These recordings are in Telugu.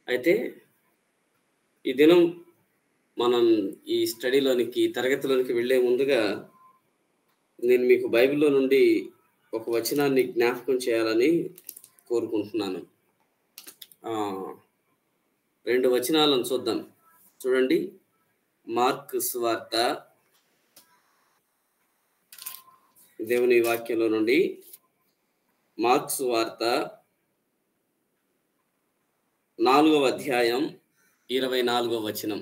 అయితే ఈ దినం మనం ఈ స్టడీలోనికి తరగతిలోనికి వెళ్ళే ముందుగా నేను మీకు బైబిల్లో నుండి ఒక వచనాన్ని జ్ఞాపకం చేయాలని కోరుకుంటున్నాను ఆ, రెండు వచనాలను చూద్దాం చూడండి మార్క్ సువార్త దేవుని వాక్యంలో నుండి మార్క్స్ వార్త నాలుగవ అధ్యాయం ఇరవై నాలుగవ వచనం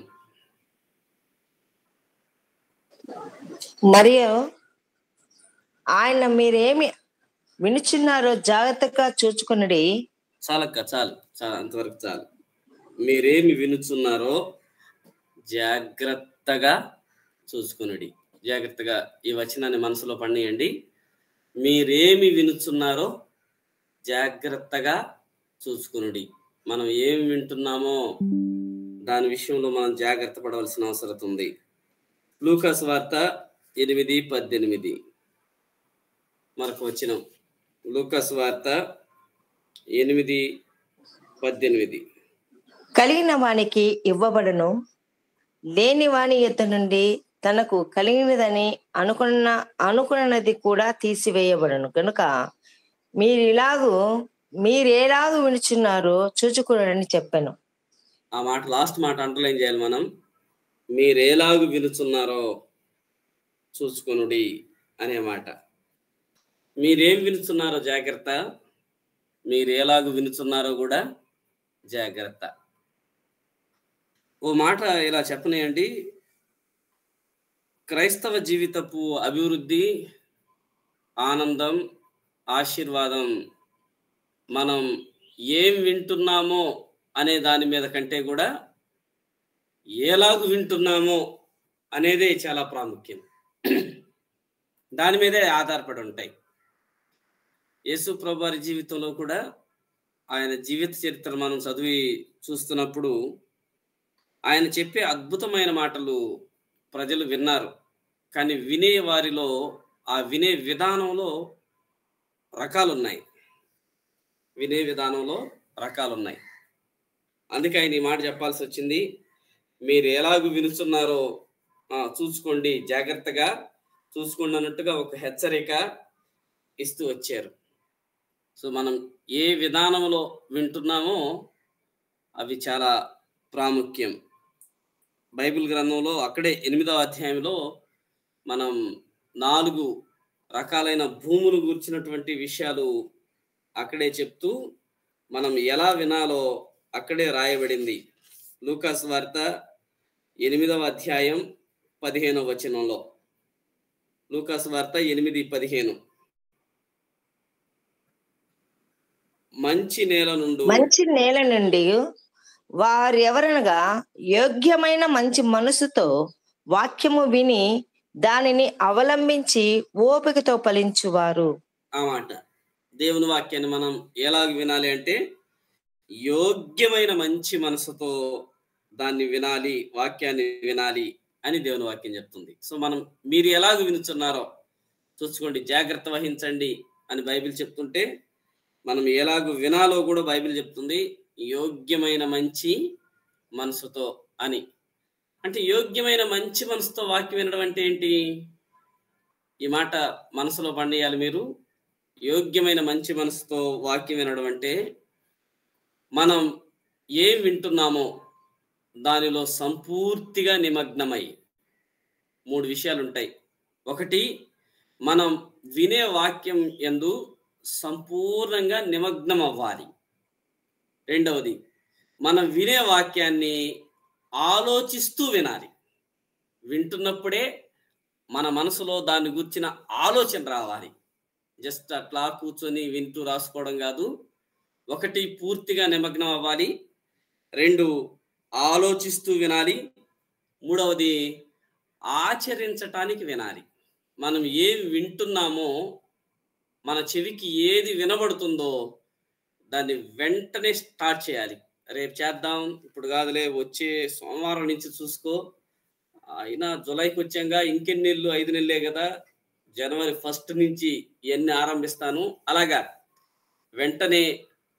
మరియు ఆయన మీరేమి వినుచున్నారో జాగ్రత్తగా చూచుకునడి చాలక్క చాలు చాలు అంతవరకు చాలు మీరేమి వినుచున్నారో జాగ్రత్తగా చూసుకునుడి జాగ్రత్తగా ఈ వచనాన్ని మనసులో పండియండి మీరేమి వినుచున్నారో జాగ్రత్తగా చూసుకునుడి మనం ఏం వింటున్నామో దాని విషయంలో మనం జాగ్రత్త పడవలసిన అవసరం ఉంది లూకాస్ వార్త ఎనిమిది పద్దెనిమిది మనకు వచ్చిన లూకాస్ వార్త ఎనిమిది పద్దెనిమిది కలిగిన వానికి ఇవ్వబడును లేని వాని యొద్ద నుండి తనకు కలిగినదని అనుకున్న అనుకున్నది కూడా తీసివేయబడును కనుక మీరు ఇలాగూ మీరేలాగు వినుచున్నారో చూచుకునని చెప్పాను ఆ మాట లాస్ట్ మాట అండర్లైన్ చేయాలి మనం మీరేలాగు వినుచున్నారో చూసుకొనుడి అనే మాట మీరేం వినుచున్నారో జాగ్రత్త మీరేలాగు వినుచున్నారో కూడా జాగ్రత్త ఓ మాట ఇలా చెప్పనేయండి క్రైస్తవ జీవితపు అభివృద్ధి ఆనందం ఆశీర్వాదం మనం ఏం వింటున్నామో అనే దాని మీద కంటే కూడా ఎలాగు వింటున్నామో అనేదే చాలా ప్రాముఖ్యం దాని మీదే ఆధారపడి ఉంటాయి యేసు ప్రభు వారి జీవితంలో కూడా ఆయన జీవిత చరిత్ర మనం చదివి చూస్తున్నప్పుడు ఆయన చెప్పే అద్భుతమైన మాటలు ప్రజలు విన్నారు కానీ వినే వారిలో ఆ వినే విధానంలో రకాలున్నాయి వినే విధానంలో రకాలున్నాయి అందుకే ఆయన ఈ మాట చెప్పాల్సి వచ్చింది మీరు ఎలాగూ వినుచున్నారో ఆ, చూసుకోండి జాగ్రత్తగా చూసుకోండి అన్నట్టుగా ఒక హెచ్చరిక ఇస్తూ వచ్చారు సో మనం ఏ విధానంలో వింటున్నామో అవి చాలా ప్రాముఖ్యం బైబిల్ గ్రంథంలో అక్కడే ఎనిమిదవ అధ్యాయంలో మనం నాలుగు రకాలైన భూములు గుర్చినటువంటి విషయాలు అక్కడే చెప్తూ మనం ఎలా వినాలో అక్కడే రాయబడింది లూకాస్ వార్త ఎనిమిదవ అధ్యాయం పదిహేనవ వచనంలో లూకాస్ వార్త ఎనిమిది పదిహేను మంచి నేల నుండి మంచి నేల నుండి వారెవరనగా యోగ్యమైన మంచి మనసుతో వాక్యము విని దానిని అవలంబించి ఓపికతో ఫలించువారు ఆ మాట దేవుని వాక్యాన్ని మనం ఎలాగ వినాలి అంటే యోగ్యమైన మంచి మనసుతో దాన్ని వినాలి వాక్యాన్ని వినాలి అని దేవుని వాక్యం చెప్తుంది సో మనం మీరు ఎలాగ వినుచున్నారో చూసుకోండి జాగ్రత్త వహించండి అని బైబిల్ చెప్తుంటే మనం ఎలాగ వినాలో కూడా బైబిల్ చెప్తుంది యోగ్యమైన మంచి మనసుతో అని అంటే యోగ్యమైన మంచి మనసుతో వాక్యం వినడం అంటే ఏంటి ఈ మాట మనసులో పండియాలి మీరు యోగ్యమైన మంచి మనసుతో వాక్యం వినడం అంటే మనం ఏం వింటున్నామో దానిలో సంపూర్తిగా నిమగ్నమై మూడు విషయాలు ఉంటాయి ఒకటి మనం వినే వాక్యం ఎందు సంపూర్ణంగా నిమగ్నం అవ్వాలి రెండవది మనం వినే వాక్యాన్ని ఆలోచిస్తూ వినాలి వింటున్నప్పుడే మన మనసులో దాన్ని గుర్చిన ఆలోచన రావాలి జస్ట్ అట్లా కూర్చొని వింటూ రాసుకోవడం కాదు ఒకటి పూర్తిగా నిమగ్నం అవ్వాలి రెండు ఆలోచిస్తూ వినాలి మూడవది ఆచరించటానికి వినాలి మనం ఏం వింటున్నామో మన చెవికి ఏది వినబడుతుందో దాన్ని వెంటనే స్టార్ట్ చేయాలి రేపు చేద్దాం ఇప్పుడు కాదులే వచ్చే సోమవారం నుంచి చూసుకో అయినా జులైకి వచ్చాక ఇంకెన్ని నెలలు ఐదు నెలలే కదా జనవరి ఫస్ట్ నుంచి ఇవన్నీ ఆరంభిస్తాను అలాగా వెంటనే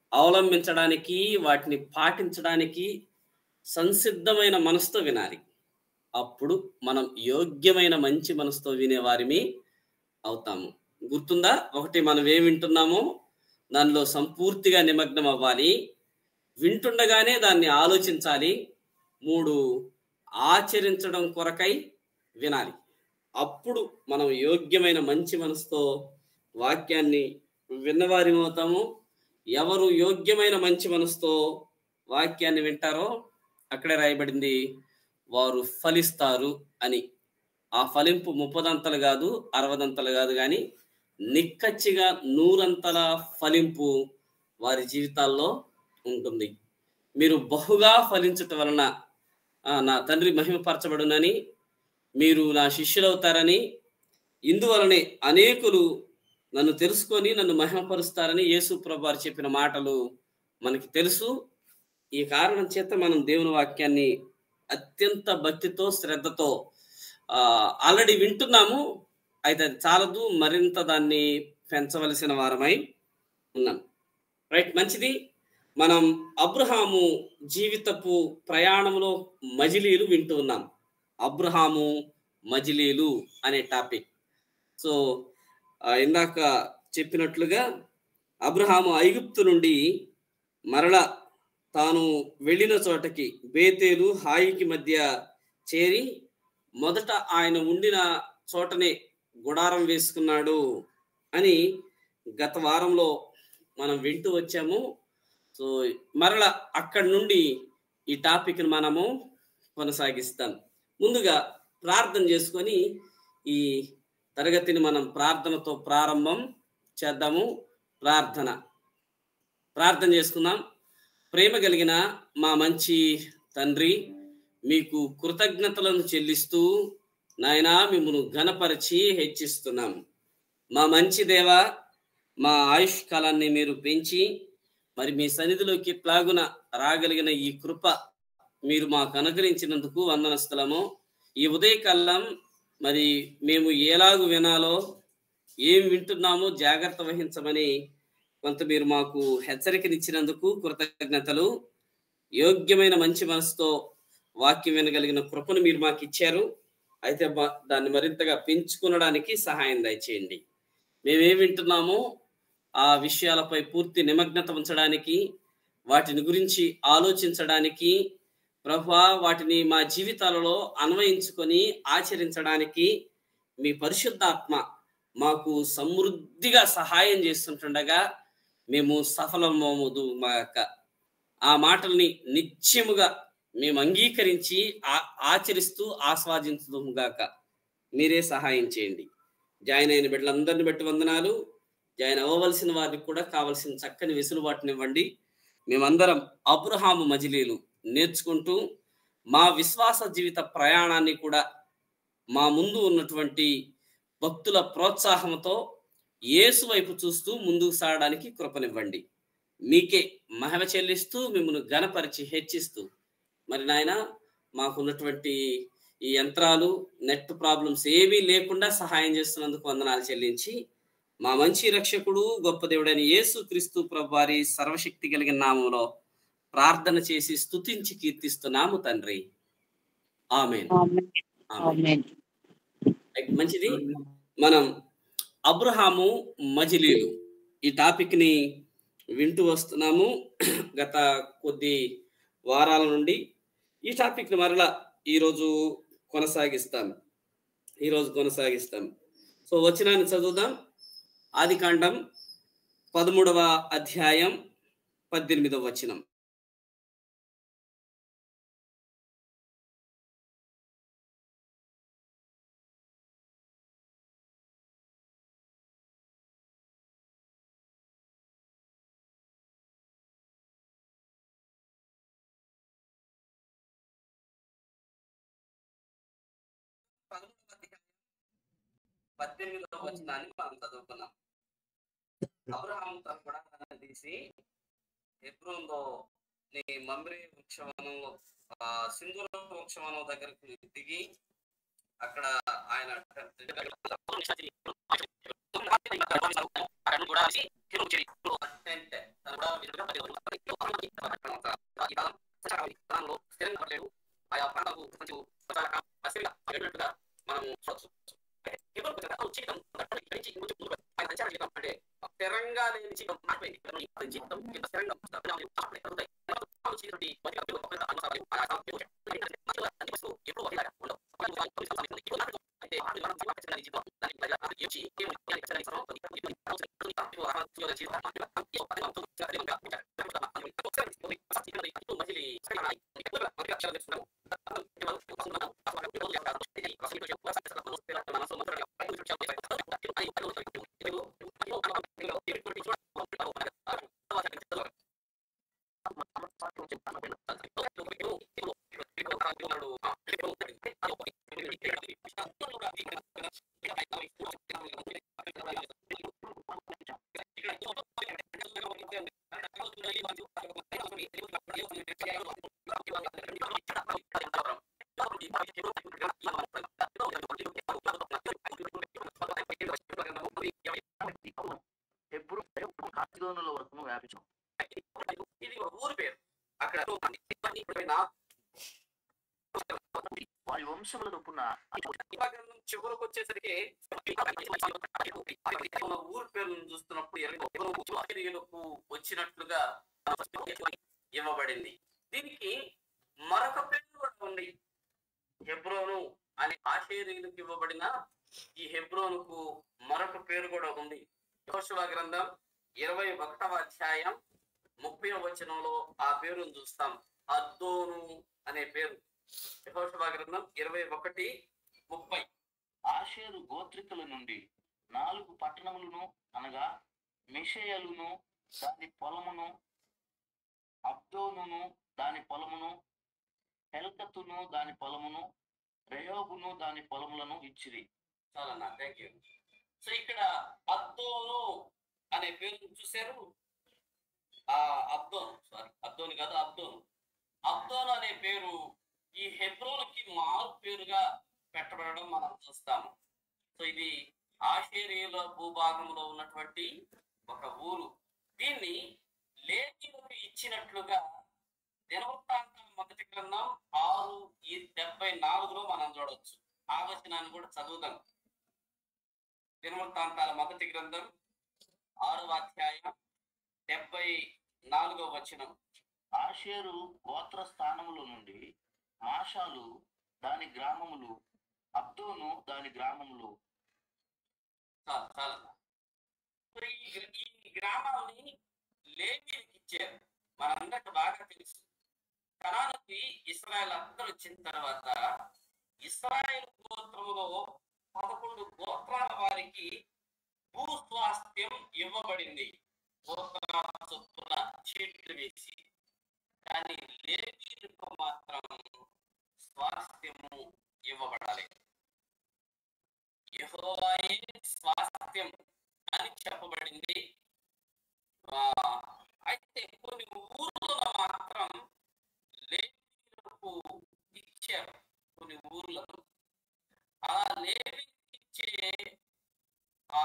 అవలంబించడానికి వాటిని పాటించడానికి సంసిద్ధమైన మనసుతో వినాలి అప్పుడు మనం యోగ్యమైన మంచి మనసుతో వినే వారిమి అవుతాము గుర్తుందా ఒకటి మనం ఏం వింటున్నామో దానిలో సంపూర్తిగా నిమగ్నం అవ్వాలి వింటుండగానే దాన్ని ఆలోచించాలి మూడు ఆచరించడం కొరకై వినాలి అప్పుడు మనం యోగ్యమైన మంచి మనసుతో వాక్యాన్ని విన్నవారి అవుతాము ఎవరు యోగ్యమైన మంచి మనసుతో వాక్యాన్ని వింటారో అక్కడే రాయబడింది వారు ఫలిస్తారు అని ఆ ఫలింపు ముప్పదంతలు కాదు అరవదంతలు కాదు కానీ నిక్కచ్చిగా నూరంతల ఫలింపు వారి జీవితాల్లో ఉంటుంది మీరు బహుగా ఫలించట వలన ఆ, నా తండ్రి మహిమపరచబడునని మీరు నా శిష్యులవుతారని ఇందువలనే అనేకులు నన్ను తెలుసుకొని నన్ను మహిమపరుస్తారని యేసు ప్రభు చెప్పిన మాటలు మనకి తెలుసు ఈ కారణం చేత మనం దేవుని వాక్యాన్ని అత్యంత భక్తితో శ్రద్ధతో ఆల్రెడీ వింటున్నాము అయితే అది చాలదు మరింత దాన్ని పెంచవలసిన వారమై ఉన్నాం రైట్ మంచిది మనం అబ్రహాము జీవితపు ప్రయాణంలో మజిలీలు వింటూ ఉన్నాం అబ్రహాము మజిలీలు అనే టాపిక్ సో ఆ, ఇందాక చెప్పినట్లుగా అబ్రహాము ఐగుప్తు నుండి మరల తాను వెళ్ళిన చోటకి బేతేలు హాయికి మధ్య చేరి మొదట ఆయన ఉండిన చోటనే గుడారం వేసుకున్నాడు అని గత వారంలో మనం వింటూ వచ్చాము సో మరల అక్కడి నుండి ఈ టాపిక్ని మనము కొనసాగిస్తాం ముందుగా ప్రార్థన చేసుకొని ఈ తరగతిని మనం ప్రార్థనతో ప్రారంభం చేద్దాము ప్రార్థన ప్రార్థన చేసుకుందాం ప్రేమ కలిగిన మా మంచి తండ్రి మీకు కృతజ్ఞతలను చెల్లిస్తూ నాయనా మిమ్మల్ని ఘనపరిచి హెచ్చిస్తున్నాం మా మంచి దేవ మా ఆయుష్ కాలాన్ని మీరు పెంచి మరి మీ సన్నిధిలోకి ఎట్లాగున రాగలిగిన ఈ కృప మీరు మాకు అనుగ్రహించినందుకు వందనస్థలము ఈ ఉదయకాలం మరి మేము ఎలాగు వినాలో ఏం వింటున్నామో జాగ్రత్త వహించమని కొంత మీరు మాకు హెచ్చరికనిచ్చినందుకు కృతజ్ఞతలు యోగ్యమైన మంచి మనసుతో వాక్యం వినగలిగిన కృపను మీరు మాకు ఇచ్చారు అయితే మా- దాన్ని మరింతగా పెంచుకునడానికి సహాయం దయచేయండి మేమేం వింటున్నామో ఆ విషయాలపై పూర్తి నిమగ్నత ఉంచడానికి వాటిని గురించి ఆలోచించడానికి ప్రభా వాటిని మా జీవితాలలో అన్వయించుకొని ఆచరించడానికి మీ పరిశుద్ధాత్మ మాకు సమృద్ధిగా సహాయం చేస్తుంటుండగా మేము సఫలమవుదు మా యొక్క ఆ మాటల్ని నిత్యముగా మేము అంగీకరించి ఆ- ఆచరిస్తూ ఆస్వాదించుదాము గాక మీరే సహాయం చేయండి జాయిన్ అయిన బిడ్డలందరిని బట్టి వందనాలు జాయిన్ అవ్వవలసిన వారికి కూడా కావలసిన చక్కని వెసులుబాటుని ఇవ్వండి మేమందరం అబ్రహాము మజిలీలు నేర్చుకుంటూ మా విశ్వాస జీవిత ప్రయాణాన్ని కూడా మా ముందు ఉన్నటువంటి భక్తుల ప్రోత్సాహంతో యేసు వైపు చూస్తూ ముందుకు సాగడానికి కృపనివ్వండి మీకే మహిమ చెల్లిస్తూ మిమ్మల్ని గణపరిచి హెచ్చిస్తూ మరి నాయన మాకున్నటువంటి ఈ యంత్రాలు నెట్ ప్రాబ్లమ్స్ ఏమీ లేకుండా సహాయం చేస్తున్నందుకు వందనాలు చెల్లించి మా మంచి రక్షకుడు గొప్ప దేవుడైన యేసు క్రీస్తు ప్రభువారి సర్వశక్తి కలిగిన నామంలో ప్రార్థన చేసి స్తుతించి కీర్తిస్తున్నాము తండ్రి ఆమెన్ ఆమేన్. ఆమేన్. మంచిది మనం అబ్రహాము మజిలీలు ఈ టాపిక్ ని వింటూ వస్తున్నాము గత కొద్ది వారాల నుండి ఈ టాపిక్ ని మరలా ఈరోజు కొనసాగిస్తాం ఈరోజు కొనసాగిస్తాం సో వచనాన్ని చదువుదాం ఆది కాండం పదమూడవ అధ్యాయం పద్దెనిమిదవ వచనం పదమూడవ అధ్యాయం పద్దెనిమిదవ వచనాన్ని మనం చదువుకున్నాం అబ్రహాం తన గుడారాన్ని తీసి హెబ్రోన్లో నీ మమ్రే వృక్షవనంలో ఆ సింధూర వృక్షవనం దగ్గరకు దిగి అక్కడ ఆయన అక్కడ కూడా కిలో చెరి టెంట్ తనగా విరుగా పది ఈ కాలం సంచారాలు కాలంలో స్థిరంగా పడలేదు ఆయా ప్రాంతాలకు సంచు ప్రచారక అస్థిరంగా పడినట్టుగా మనం చూడొచ్చు హిబ్రూ ప్రజల జీవితం గట్టలు ఇక్కడి నుంచి ఇంకొంచెం ముందుకు ఆయన సంచార జీవితం అంటే స్థిరంగా లేని జీవితం మారిపోయింది కానీ అతని జీవితం ఇంత స్థిరంగా పరిణామాలు మార్పులు జరుగుతాయి. పరిణామాలు చేసినటువంటి మొదటి అడుగులు, ఒకటి అనుసారాలు, ఆయా కాలం ఎప్పుడు మధ్యలో అన్ని వస్తువులు ఎప్పుడూ ఒకేలాగా ఉండవు. ఒకటి ఒకటి ఒకటి సంవత్సరాలు ఇప్పుడు నాకు అయితే ఆ విధానం జీవన ఖచ్చితంగా జీవితం దానికి ప్రజల అది ఏమిటి? ఏమి? దానికి ఖచ్చితంగా జీవితం ఉంది. ఇప్పుడు ఈ అవసరం, ఇప్పుడు ఈ ఇప్పుడు ఆ జీవన జీవితం ఆ జీవన ఏ ఒక్క పని అవుతుంది? చాలా అధికంగా ఉంటారు. లేకపోతే ఆ పని ఒకసారి పోయి, ఫస్ట్ ఇక్కడ ఇప్పుడు మళ్ళీ సరైన ఆయి. ఎక్కువగా మొదటి అక్షరాలు నేర్చుకున్నాము. దాంట్లో కేవలం ఒక సంబంధం, ఆ సంబంధం ఇప్పుడు లేదు కాదు. ఇది అసలు ఇప్పుడు చెప్పు, అసలు అసలు మనసు, పిల్లల మనసు, మంత్రాలు, పై నుంచి వచ్చే పై నుంచి వచ్చే పై నుంచి వచ్చే పై నుంచి వచ్చే ఇది ఇది ఒక అనుభవం, ఇది ఒక ఇది ఒక చూడ, ఒక ఇది ఒక ఆ తర్వాత ఇక్కడ చెప్తారు. ఎప్పుడు కార్తీకోనుల వరకు వ్యాపించాం ఇది ఒక ఊరి పేరు అక్కడ ఇవన్నీ ఇప్పుడైనా వారి వంశముల చొప్పున గ్రంథం చివరకు వచ్చేసరికి మన ఊరు పేరును చూస్తున్నప్పుడు ఇరవైలకు వచ్చినట్లుగా ఇవ్వబడింది దీనికి మరొక పేరు కూడా ఉంది హెబ్రోను అనే ఆశేరీలకు ఇవ్వబడిన ఈ హెబ్రోనుకు మరొక పేరు కూడా ఉంది యోశువ గ్రంథం ఇరవై ఒకటవ అధ్యాయం ముప్పై వచనంలో ఆ పేరును చూస్తాం అద్దోను అనే పేరు యెహోషువ గ్రంథం ఇరవై ఒకటి ముప్పై ఆషేరు గోత్రికుల నుండి నాలుగు పట్టణములను అనగా మిషయలును దాని పొలమును అబ్దోనును దాని పొలమును హెల్కతును దాని పొలమును రెయోబును దాని పొలములను ఇచ్చిరి చాలన్నా థ్యాంక్ యూ సో ఇక్కడ అద్దోను అనే పేరు చూశారు ఆ అబ్దోన్ సారీ అబ్దోన్ కాదు అబ్దోన్ అబ్దోన్ అనే పేరు ఈ హెబ్రోన్కి మారు పేరుగా పెట్టబడడం మనం చూస్తాము సో ఇది ఆషేరియుల భూభాగంలో ఉన్నటువంటి ఒక ఊరు దీన్ని లేఖీలకు ఇచ్చినట్లుగా దినవృత్తాంతం మొదటి గ్రంథం ఆరు ఈ డెబ్బై నాలుగులో మనం చూడవచ్చు ఆ వచనాన్ని కూడా చదువుదాం దినవృత్తాంతాల మొదటి గ్రంథం ఆరవ అధ్యాయం డెబ్బై నాలుగో వచనం ఆషేరు గోత్ర స్థానముల నుండి మాషాలు దాని గ్రామములు అబ్దోను దాని గ్రామములు చాలు చాలు ఇప్పుడు ఈ గ్ర- ఈ గ్రామాన్ని లేవీలకు ఇచ్చారు మనందరికి బాగా తెలుసు కణానికి ఇస్రాయల్ అందరూ వచ్చిన తర్వాత ఇస్రాయల్ గోత్రములో పదకొండు గోత్రాల వారికి భూస్వాస్థ్యం ఇవ్వబడింది గోత్రాల చొప్పున చీట్లు వేసి కానీ లేవీలకు మాత్రం స్వాస్థ్యము ఇవ్వబడాలి యెహోవాయే స్వాస్థ్యం అని చెప్పబడింది ఆ, అయితే కొన్ని ఊర్లలో మాత్రం లేవీలకు ఇచ్చారు కొన్ని ఊర్లను ఆ లేవీకి ఇచ్చే ఆ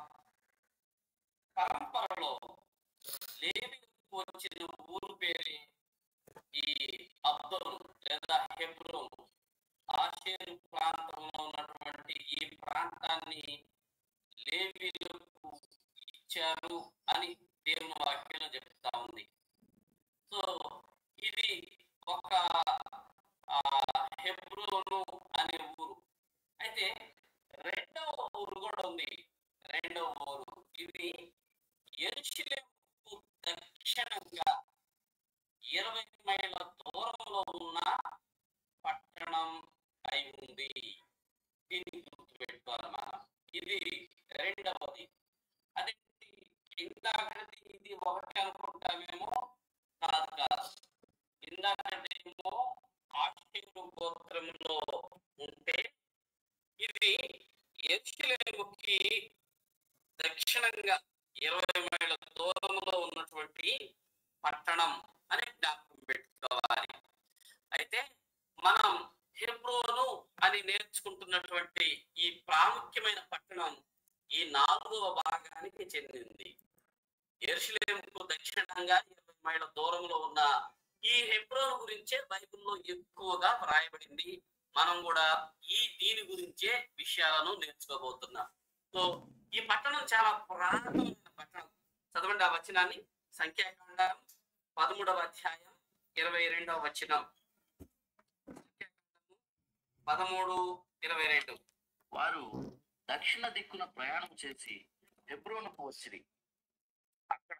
పరంపరలో లేవీలకు వచ్చిన ఊరు పేరే ఈ అబ్దోను లేదా హెబ్రోను ఆషేరు ప్రాంతంలో ఉన్నటువంటి ఈ ప్రాంతాన్ని లేవీలకు ఇచ్చారు అని దేవుని వాక్యంలో చెప్తా ఉంది సో ఇది ఒక ఆ, హెబ్రోను అనే ఊరు అయితే రెండవ ఊరు కూడా ఉంది రెండవ ఊరు ఇది ఎరుషలేముకు దక్షిణంగా ఇరవై మైళ్ళ దూరంలో ఉన్న పట్టణం అయి ఉంది దీన్ని గుర్తుపెట్టుకోవాలి మనం ఇది రెండవది అదే ఇందాకటి ఇది ఒకటి అనుకుంటామేమో కాదు కాదు ఇందాకటేమో ఆశ్చర్య గోత్రంలో ఉంటే ఇది ఎరుషలేముకి దక్షిణంగా ఇరవై మైళ్ళ దూరంలో ఉన్నటువంటి పట్టణం అని జ్ఞాపకం పెట్టుకోవాలి అయితే మనం హెబ్రోను అని నేర్చుకుంటున్నటువంటి ఈ ప్రాముఖ్యమైన పట్టణం ఈ నాలుగవ భాగానికి చెందింది ఎరుషులేముకు దక్షిణంగా ఇరవై మైళ్ళ దూరంలో ఉన్న ఈ హెబ్రోన్ గురించే బైబిల్లో ఎక్కువగా వ్రాయబడింది మనం కూడా ఈ దీని గురించే విషయాలను నేర్చుకోబోతున్నాం సో ఈ పట్టణం చాలా పురాతనమైన పట్టణం చదవండి ఆ వచనాన్ని సంఖ్యాకాండం పదమూడవ అధ్యాయం ఇరవై రెండవ వచనం సంఖ్యాకాండము పదమూడు ఇరవై రెండు వారు దక్షిణ దిక్కున ప్రయాణం చేసి హెబ్రోనుకు వచ్చిరి అక్కడ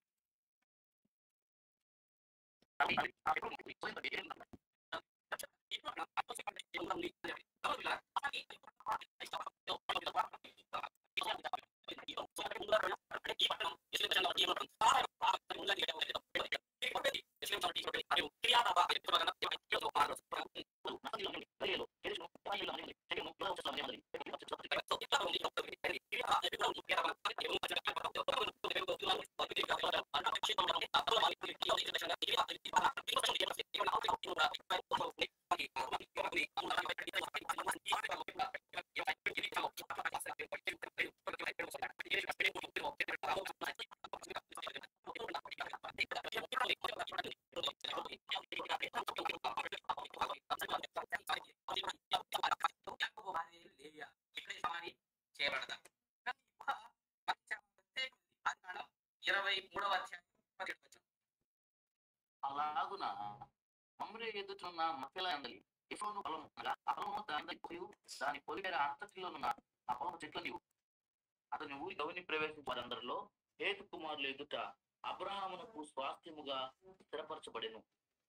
యాకోబు భార్య లేయా ఇక్కడే సమాధి చేయబడదా కానీ ఈ గుహ మనకి చాలా ప్రత్యేకమైనది. ఆదికాండం ఇరవై మూడవ అధ్యాయం పదిహేడు వచనం అలాగున మమ్రే ఎదుటున్న మక్కల అందలి ఎఫ్రోను పొలం అనగా ఆ పొలము దాని పొలియు దాని పొలిమేర అంతటిలోనున్న ఆ పొలము చెట్ల నీవు అతని ఊరి గవిని ప్రవేశించిన వారందరిలో హేతు కుమారులు ఎదుట అబ్రహామునకు స్వాస్థ్యముగా స్థిరపరచబడెను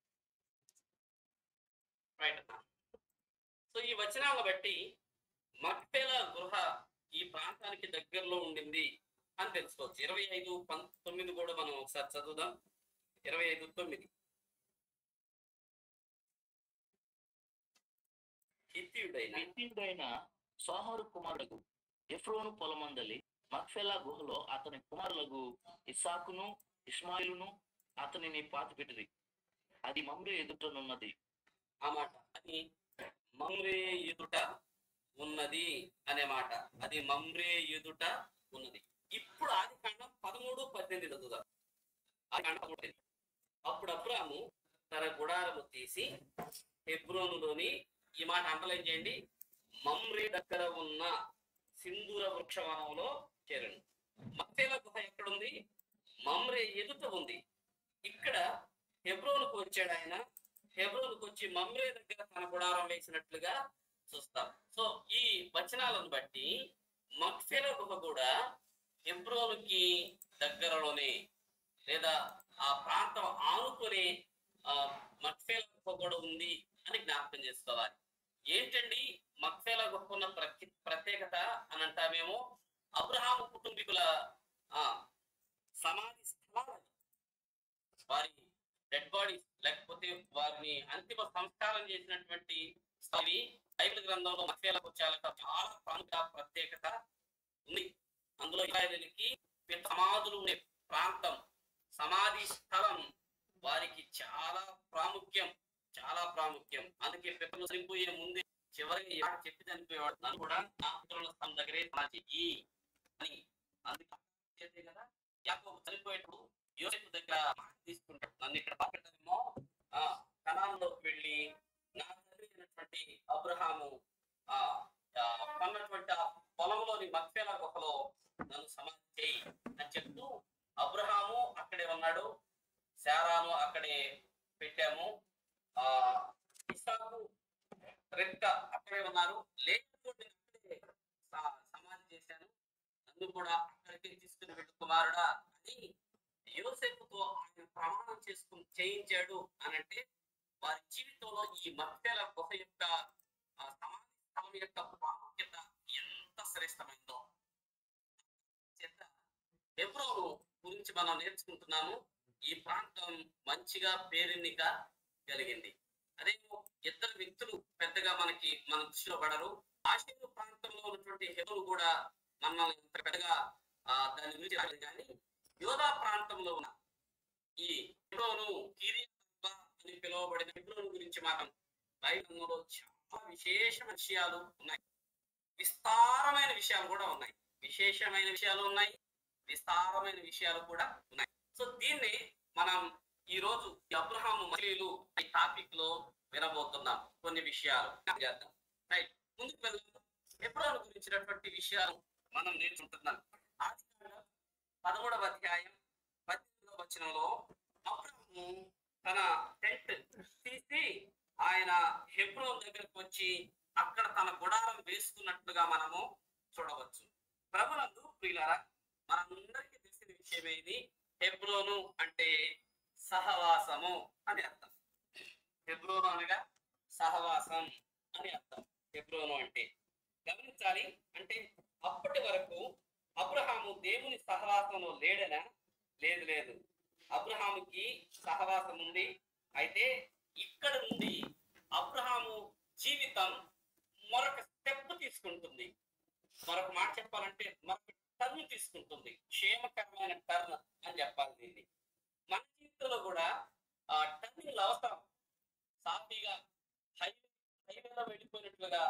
రైట్ సో ఈ వచనాలను బట్టి మక్పేల గృహ ఈ ప్రాంతానికి దగ్గరలో ఉండింది అని తెలుసుకోవచ్చు ఇరవై ఐదు పంతొమ్మిది కూడా మనం ఒకసారి చదువుదాం ఇరవై ఐదు తొమ్మిది హిత్యుడైన విత్యుడైన సోహరు కుమారుడు ఎఫ్రోను పొలమందలి మక్ఫెలా గుహలో అతని కుమారులకు ఇస్సాకును ఇస్మాయిలును అతనిని పాతిపెట్టిరి అది మమ్రే ఎదుటనున్నది ఆ మాట అది మమ్రే ఎదుట ఉన్నది అనే మాట అది మమ్రే ఎదుట ఉన్నది ఇప్పుడు ఆది కాండం పదమూడు పద్దెనిమిది చదువుదాం ఆది కాండం పదమూడు పద్దెనిమిది. అప్పుడు అబ్రాము తన గుడారము తీసి హెబ్రోనులోని ఈ మాట అండర్లైన్ చేయండి మమ్రే దగ్గర ఉన్న సింధూర వృక్షవనంలో చేరను మక్తేల గుహ ఎక్కడుంది మమ్రే ఎదుట ఉంది ఇక్కడ హెబ్రోనుకు వచ్చాడు ఆయన హెబ్రోనుకు వచ్చి మమ్రే దగ్గర తన గుడారం వేసినట్లుగా చూస్తాం సో ఈ వచనాలను బట్టి మక్ఫెల గుహ కూడా హెబ్రోనుకి దగ్గరలోనే లేదా ఆ ప్రాంతం ఆనుకొని ఆ మక్ఫేల గుహ కూడా ఉంది అని జ్ఞాపకం చేసుకోవాలి ఏంటండి మక్ఫేల గుహ ఉన్న ప్రత్య- ప్రత్యేకత అని అంటామేమో అబ్రహాము కుటుంబీకుల ఆ సమాధి స్థలాలు అవి. వారి డెడ్ బాడీస్ లేకపోతే వారిని అంతిమ సంస్కారం చేసినటువంటి స్థలి బైబిల్ గ్రంథంలో మత్స్యాలకు చాలా చాలా ప్రాముఖ్య ప్రత్యేకత ఉంది అందులో ఇస్రాయేలీలకి పెద్ద సమాధులు ఉండే ప్రాంతం సమాధి స్థలం వారికి చాలా ప్రాముఖ్యం చాలా ప్రాముఖ్యం అందుకే పిల్లలు చనిపోయే ముందే చివరిగా ఈ మాట చెప్పి చనిపోయేవాడు నన్ను కూడా నా పితరుల స్థలం దగ్గరే సమాధి చెయ్యి అని అందుకే చేసే కదా యాకోబు చనిపోయేటప్పుడు యోసేపు దగ్గర మాట తీసుకుంటాడు నన్ను ఇక్కడ పక్కడేమో ఆ కణాల్లోకి వెళ్ళి నా తండ్రి అయినటువంటి అబ్రహాము ఆ ఆ, కొన్నటువంటి ఆ పొలంలోని మక్పేల గుహలో నన్ను సమాధి చేయి అని చెప్తూ అబ్రహాము అక్కడే ఉన్నాడు శారాను అక్కడే పెట్టాము ఆ ఇసాకు రెక్క అక్కడే ఉన్నారు లేకపోతే నేను అక్కడే స- సమాధి చేశాను నన్ను కూడా అక్కడికి తీసుకుని వెళ్ళు కుమారుడా అని యోసేపుతో ఆయన ప్రమాణం చేసుకుని చేయించాడు అని అంటే వారి జీవితంలో ఈ మధ్యల గుహ యొక్క ఆ సమాధి స్థలం యొక్క ప్రాముఖ్యత ఎంత శ్రేష్టమైందో చేత హెబ్రోను గురించి మనం నేర్చుకుంటున్నాము ఈ ప్రాంతం మంచిగా పేరెన్నిక కలిగింది అదే ఇద్దరు వ్యక్తులు పెద్దగా మనకి మన దృష్టిలో పడరు ఆశీర్వ ప్రాంతంలో ఉన్నటువంటి హెబ్రోను కూడా మనల్ని ఇంత పెద్దగా ఆ, దాని గురించి రాలేదు కానీ యోధా ప్రాంతంలో ఉన్న ఈ హెబ్రోను కీరియా అని పిలువబడిన హెబ్రోను గురించి మనం బైబిల్లో చాలా విశేషమైన విషయాలు ఉన్నాయి విస్తారమైన విషయాలు కూడా ఉన్నాయి విశేషమైన విషయాలు ఉన్నాయి విస్తారమైన విషయాలు కూడా ఉన్నాయి సో దీన్ని మనం ఈ రోజు ఈ అబ్రహాము మహిళలు ఈ టాపిక్ లో వినబోతున్నాం కొన్ని విషయాలు చేద్దాం రైట్ ముందుకు వెళ్దాం ఎబ్రోను గురించినటువంటి విషయాలు మనం నేర్చుకుంటున్నాం ఆది కాండం పదమూడవ అధ్యాయం పద్దెనిమిదవ వచనంలో అబ్రహాము తన టెంట్ తీసి ఆయన హెబ్రోన్ దగ్గరకు వచ్చి అక్కడ తన గుడారం వేసుకున్నట్లుగా మనము చూడవచ్చు ప్రభునందు ప్రియులారా మనందరికీ తెలిసిన విషయమే ఇది హెబ్రోను అంటే సహవాసము అని అర్థం హెబ్రోను అనగా సహవాసం అని అర్థం హెబ్రోను అంటే గమనించాలి అంటే అప్పటి వరకు అబ్రహాము దేవుని సహవాసంలో లేడనా లేదు లేదు అబ్రహాముకి సహవాసం ఉంది అయితే ఇక్కడ నుండి అబ్రహాము జీవితం మరొక స్టెప్ తీసుకుంటుంది మరొక మాట చెప్పాలంటే మరొక టర్న్ తీసుకుంటుంది క్షేమకరమైన టర్న్ అని చెప్పాలి దీన్ని మన జీవితంలో కూడా ఆ టర్నింగ్ అవసరం సాఫీగా హైవే హైవేలో వెళ్ళిపోయినట్లుగా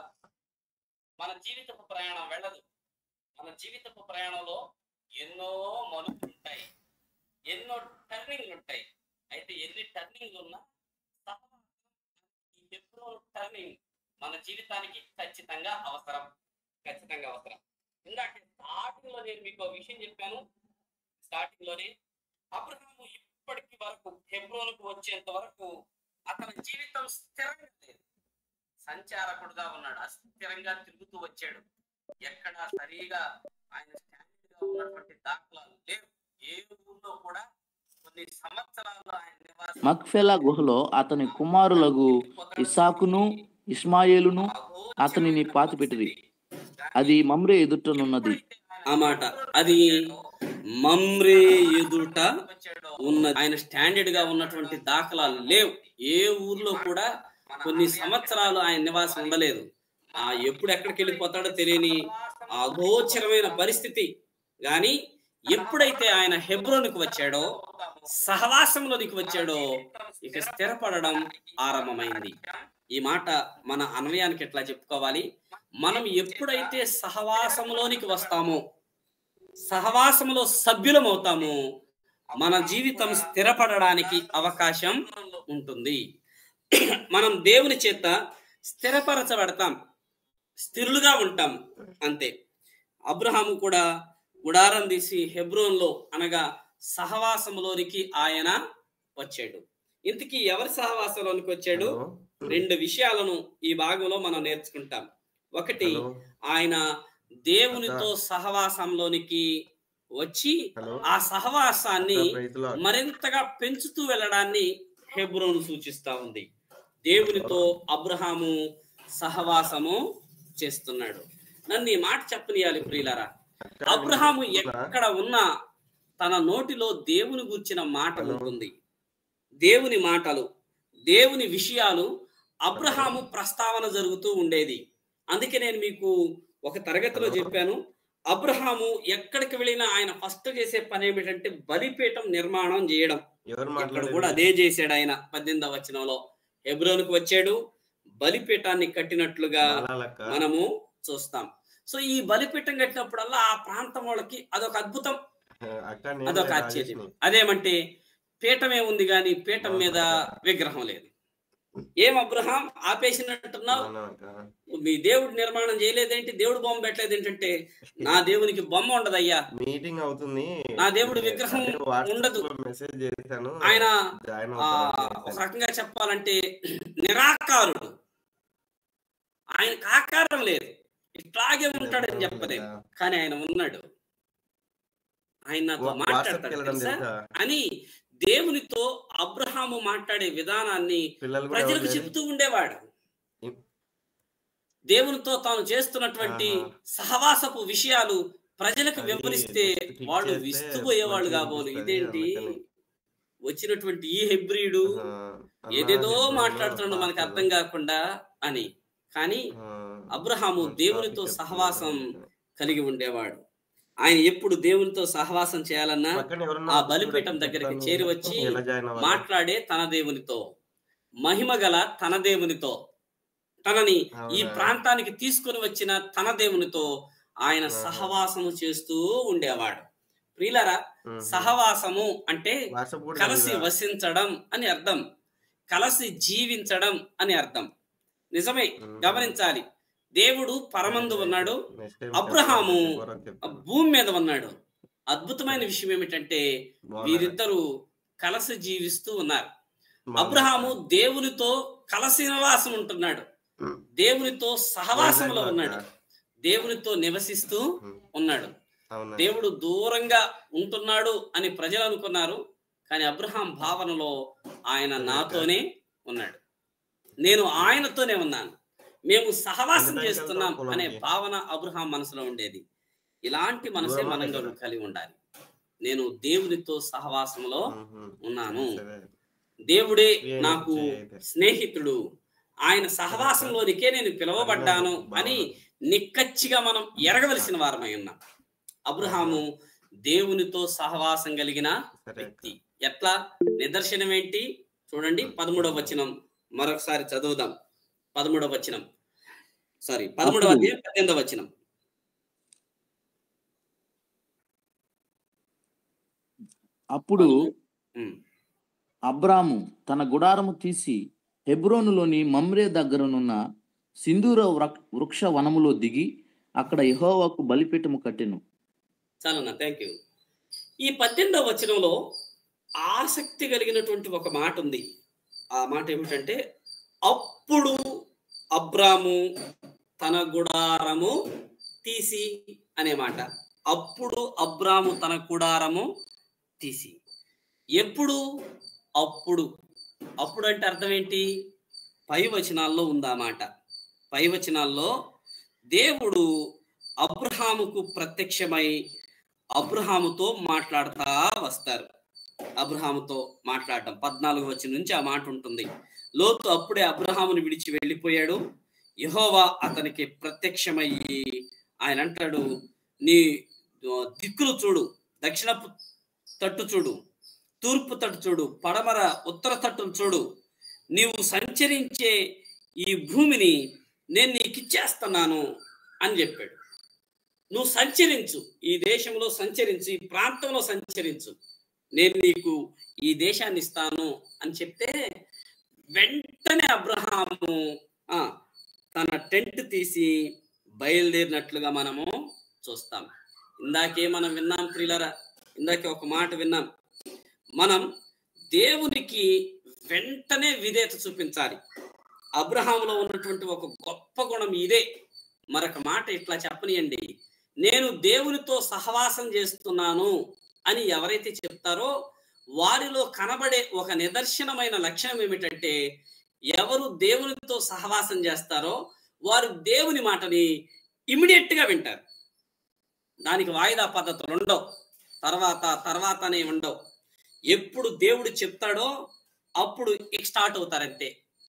మన జీవితపు ప్రయాణం వెళ్ళదు మన జీవితపు ప్రయాణంలో ఎన్నో మలుపులు ఉంటాయి ఎన్నో టర్నింగ్లు ఉంటాయి అయితే ఎన్ని టర్నింగ్లు ఉన్నా సహవాసం ఈ ఎప్పుడో టర్నింగ్ మన జీవితానికి ఖచ్చితంగా అవసరం ఖచ్చితంగా అవసరం ఇందాక స్టార్టింగ్ లో నేను మీకు ఒక విషయం చెప్పాను స్టార్టింగ్ లోనే అబ్రహాము ఇప్పటికి వరకు హెబ్రోనుకు వచ్చేంత వరకు అతని జీవితం స్థిరంగా లేదు సంచారకుడుగా ఉన్నాడు అస్థిరంగా తిరుగుతూ వచ్చాడు ఎక్కడ సరిగా ఆయన స్టాండర్డ్ గా ఉన్నటువంటి దాఖలాలు లేవు ఏ ఊర్లో కూడా కొన్ని సంవత్సరాలు ఆయన నివాసం మక్ఫెలా గుహలో అతని కుమారులగు ఇస్సాకును ఇస్మాయేలును అతనిని పాతిపెట్టిరి అది మమ్రే ఎదుటనున్నది ఆ మాట అది మమ్రే ఎదుట ఉన్నది ఆయన స్టాండర్డ్ గా ఉన్నటువంటి దాఖలాలు లేవు ఏ ఊర్లో కూడా కొన్ని సంవత్సరాలు ఆయన నివాసం ఉండలేదు ఆ ఎప్పుడు ఎక్కడికి వెళ్ళిపోతాడో తెలియని అగోచరమైన పరిస్థితి గాని ఎప్పుడైతే ఆయన హెబ్రోనికి వచ్చాడో సహవాసంలోనికి వచ్చాడో ఇక స్థిరపడడం ఆరంభమైంది ఈ మాట మన అన్వయానికి ఎట్లా చెప్పుకోవాలి మనం ఎప్పుడైతే సహవాసంలోనికి వస్తామో సహవాసంలో సభ్యులం అవుతామో మన జీవితం స్థిరపడడానికి అవకాశం ఉంటుంది మనం దేవుని చేత స్థిరపరచబడతాం స్థిరులుగా ఉంటాం అంతే అబ్రహాము కూడా గుడారం తీసి హెబ్రోన్లో అనగా సహవాసంలోనికి ఆయన వచ్చాడు ఇంతకీ ఎవరి సహవాసంలోనికి వచ్చాడు రెండు విషయాలను ఈ భాగంలో మనం నేర్చుకుంటాం ఒకటి హలో ఆయన దేవునితో సహవాసంలోనికి వచ్చి హలో ఆ సహవాసాన్ని ప్రైజ్ లార్డ్. మరింతగా పెంచుతూ వెళ్ళడాన్ని హెబ్రోను సూచిస్తా ఉంది దేవునితో అబ్రహాము సహవాసము చేస్తున్నాడు నన్ను ఈ మాట చెప్పనియాలి ప్రియులరా అబ్రహాము ఎక్కడ ఉన్నా తన నోటిలో దేవుని గూర్చిన మాట హలో. ఉంటుంది దేవుని మాటలు దేవుని విషయాలు అబ్రహాము ప్రస్తావన జరుగుతూ ఉండేది అందుకే నేను మీకు ఒక తరగతిలో చెప్పాను అబ్రహాము ఎక్కడికి వెళ్ళినా ఆయన ఫస్ట్ చేసే పని ఏమిటంటే బలిపీఠం నిర్మాణం చేయడం ఎవరు ఇక్కడ మాట్లాడేది? కూడా అదే చేశాడు ఆయన పద్దెనిమిదవ వచనంలో హెబ్రోనుకు వచ్చాడు బలిపీఠాన్ని కట్టినట్లుగా మాలాలక్క. మనము చూస్తాం సో ఈ బలిపీఠం కట్టినప్పుడల్లా ఆ ప్రాంతం వాళ్ళకి అదొక అద్భుతం అక్క నేను అదొక రాజేష్ని. ఆశ్చర్యం అదేమంటే పీఠమే ఉంది కానీ పీఠం మీద విగ్రహం లేదు ఏం అబ్రహాం ఆపేసినట్టున్నావు అవునా అక్క? మీ దేవుడు నిర్మాణం చేయలేదేంటి దేవుడు బొమ్మ పెట్టలేదు ఏంటంటే నా దేవునికి బొమ్మ ఉండదయ్యా మీటింగ్ అవుతుంది నా దేవుడి విగ్రహం అదే వాట్సాప్ ఉండదు. లో మెసేజ్ చేశాను ఆయన జాయిన్ ఆ అవుతారని ఒక చేశాను. రకంగా చెప్పాలంటే నిరాకారుడు ఆయనకు ఆకారం లేదు ఇట్లాగే ఉంటాడని చెప్పలేదు కానీ ఆయన ఉన్నాడు ఆయన నాతో వా- వాట్సాప్కి మాట్లాడతాడు వెళ్ళడం తెలుసా తెలుసా అని దేవునితో అబ్రహాము మాట్లాడే విధానాన్ని పిల్లలు కూడా ప్రజలకు ఎవరు చెబుతూ ఉండేవాడు ఇం- దేవునితో తాను చేస్తున్నటువంటి ఆహా. సహవాసపు విషయాలు ప్రజలకు అది వివరిస్తే click వాళ్ళు చేస్తే విస్తుపోయేవాళ్ళు మంచిగా కాబోలు అనిపిస్తది ఇదేంటి అందుకని. వచ్చినటువంటి ఈ హెబ్రిడు ఆ, అన్నా ఏదేదో హెబ్రోన్లో మాట్లాడుతున్నాడు మనకు పాస్టర్. అర్థం కాకుండా అని కానీ ఆ, అబ్రహాము మంచి దేవునితో టాపిక్ సహవాసం చెప్తున్నారు. కలిగి ఉండేవాడు ఆయన ఎప్పుడు దేవునితో సహవాసం చేయాలన్నా పక్కన ఎవరన్నా ఆ వచ్చి బలిపీఠం చూడొచ్చు దగ్గరికి చెప్తాను. చేరి వచ్చి ఎలా జాయిన్ అవ్వాలి? మాట్లాడే తన దేవునితో మహిమ గల తన దేవునితో తనని ఈ అవునా? ప్రాంతానికి తీసుకొని వచ్చిన తన దేవునితో ఆయన ఆహా. సహవాసము చేస్తూ ఉండేవాడు ప్రియులరా మ్మ్. సహవాసము అంటే వాట్సాప్ కూడా కలిసి చదివా. వసించడం అని అర్థం కలిసి జీవించడం అని అర్థం నిజమే మ్మ్. గమనించాలి దేవుడు పరమందు ఉన్నాడు Next time అబ్రహాము చెప్తాను. ఆ చెప్తాను. భూమి మీద ఉన్నాడు అద్భుతమైన విషయం ఏమిటంటే బాగున్నారా? వీరిద్దరూ కలిసి జీవిస్తూ ఉన్నారు బాగున్నారా? అబ్రహాము దేవునితో కలసి నివాసం ఉంటున్నాడు మ్మ్. దేవునితో సహవాసంలో వైజాగ్లో ఉన్నాడు అక్క. దేవునితో నివసిస్తూ మ్మ్. ఉన్నాడు అవునా దేవుడు దూరంగా ఉంటున్నాడు అని ప్రజలు అనుకున్నారు కానీ అబ్రహాం భావనలో ఆయన నాతోనే ఉన్నాడు నేను ఆయనతోనే ఉన్నాను మేము సహవాసం ఎందుకంటే చేస్తున్నాం వెళ్తాం అనే పొలంకి. భావన అబ్రహాం మనసులో ఉండేది ఇలాంటి మనసే దూరం మనం కదా. కలిగి ఉండాలి నేను దేవునితో సహవాసంలో మ్మ్. ఉన్నాను సరే. దేవుడే ఏం నాకు చేయఅయితే. స్నేహితుడు ఆయన సహవాసంలోనికే నేను పిలువబడ్డాను అని నిక్కచ్చిగా మనం ఎరగవలసిన వారమై ఉన్నాం అబ్రహాము దేవునితో సహవాసం కలిగిన సరే అక్క. వ్యక్తి ఎట్లా నిదర్శనం ఏంటి చూడండి పదమూడవ వచనం మరొకసారి చదువుదాం పదమూడవ వచనం సారీ పదమూడవ అప్పుడు- అధ్యాయం పద్దెనిమిదవ వచనం అప్పుడు ఉమ్, అబ్రాము తన గుడారము తీసి హెబ్రోనులోని మమ్రే దగ్గరనున్న సింధూర వృక్- వృక్ష వనములో దిగి అక్కడ యెహోవాకు బలిపీఠము కట్టెను చాలన్నా థ్యాంక్ యూ ఈ పద్దెనిమిదవ వచనంలో ఆసక్తి కలిగినటువంటి ఒక మాట ఉంది ఆ మాట ఏమిటంటే అప్పుడు అబ్రాము తన గుడారము తీసి అనే మాట అప్పుడు అబ్రాము తన గుడారము తీసి ఎప్పుడు అప్పుడు అప్పుడు అంటే అర్థం ఏంటి పై వచనాల్లో ఉందా మాట పై వచనాల్లో దేవుడు అబ్రహాముకు ప్రత్యక్షమై అబ్రహాముతో మాట్లాడుతా వస్తారు అబ్రహాముతో మాట్లాడటం పద్నాలుగు వచ్చి నుంచి ఆ మాట ఉంటుంది లోతు అప్పుడే అబ్రహాముని విడిచి వెళ్ళిపోయాడు యహోవా అతనికి ప్రత్యక్షమయ్యి ఆయన అంటాడు నీ ఆ, దిక్కులు చూడు దక్షిణపు తట్టు చూడు తూర్పు తట్టు చూడు పడమర ఉత్తర తట్టును చూడు నీవు సంచరించే ఈ భూమిని నేను నీకు ఇచ్చేస్తున్నాను అని చెప్పాడు నువ్వు సంచరించు ఈ దేశంలో సంచరించు ఈ ప్రాంతంలో సంచరించు నేను నీకు ఈ దేశాన్ని ఇస్తాను అని చెప్తే వెంటనే అబ్రహాము ఆ, తన టెంట్ తీసి బయలుదేరినట్లుగా మనము చూస్తాం ఇందాకే మనం విన్నాం ప్రియులరా ఇందాకే ఒక మాట విన్నాం మనం దేవునికి వెంటనే విధేయత చూపించాలి అబ్రహాములో ఉన్నటువంటి ఒక గొప్ప గుణం ఇదే మరొక మాట ఇట్లా చెప్పనియండి నేను దేవునితో సహవాసం చేస్తున్నాను అని ఎవరైతే చెప్తారో వారిలో కనబడే ఒక నిదర్శనమైన లక్షణం ఏమిటంటే ఎవరు దేవునితో సహవాసం చేస్తారో వారు దేవుని మాటని ఇమీడియట్ గా వింటారు దానికి వాయిదా పద్ధతులు ఉండవు తర్వాత తర్వాత అనే ఉండవు ఎప్పుడు దేవుడు చెప్తాడో అప్పుడు ఇక స్టార్ట్ అవుతారంతే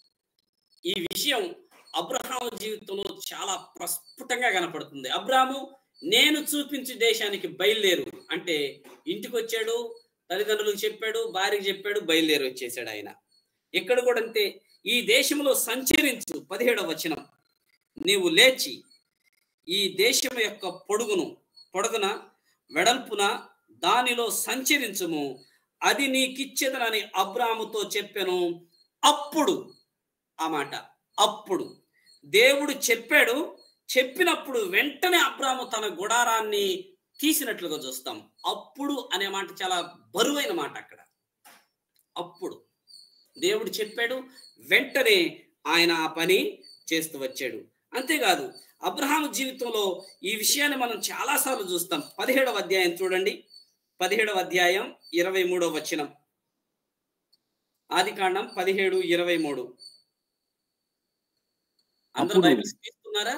ఈ విషయం అబ్రహాము జీవితంలో చాలా ప్రస్ఫుటంగా కనపడుతుంది అబ్రాము నేను చూపించే దేశానికి బయలుదేరు అంటే ఇంటికి వచ్చాడు తల్లిదండ్రులకు చెప్పాడు భార్యకి చెప్పాడు బయలుదేరి వచ్చేసాడు ఆయన ఇక్కడ కూడా అంతే ఈ దేశంలో సంచరించు పదిహేడవ వచనం నీవు లేచి ఈ దేశం యొక్క పొడుగును పొడుగున వెడల్పున దానిలో సంచరించుము అది నీకిచ్చేదనని అబ్రాముతో చెప్పాను అప్పుడు ఆ మాట అప్పుడు దేవుడు చెప్పాడు చెప్పినప్పుడు వెంటనే అబ్రాము తన గుడారాన్ని తీసినట్లుగా చూస్తాం అప్పుడు అనే మాట చాలా బరువైన మాట అక్కడ అప్పుడు దేవుడు చెప్పాడు వెంటనే ఆయన ఆ పని చేస్తూ వచ్చాడు అంతేకాదు అబ్రహాము జీవితంలో ఈ విషయాన్ని మనం చాలాసార్లు చూస్తాం పదిహేడవ అధ్యాయం చూడండి పదిహేడవ అధ్యాయం ఇరవై మూడవ వచనం ఆది కాండం పదిహేడు ఇరవై మూడు అందరూ అప్పుడు- బైబిల్స్ తీసుకున్నారా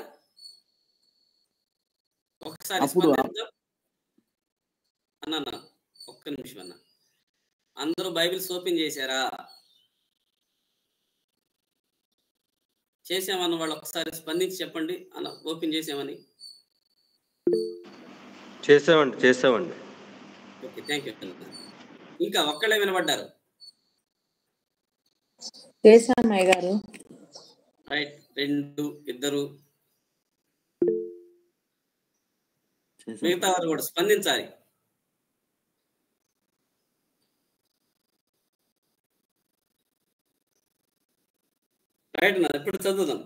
ఒకసారి అప్పుడు ఆ- స్పందించు. అన్న అన్న ఒక్క నిమిషం అన్న అందరూ బైబిల్స్ ఓపెన్ చేశారా చేసామన్న వాళ్ళు ఒకసారి స్పందించి చెప్పండి అన్న ఓపెన్ చేసామని చేసామండి చేసామండి ఓకే థ్యాంక్ యూ ఇంకా ఒక్కళ్ళే వినబడ్డారు చేశామయ్య గారు రైట్ రెండు ఇద్దరు చేశాను. మిగతా వారు కూడా స్పందించాలి రైట్ నా ఇప్పుడు చదువుదాం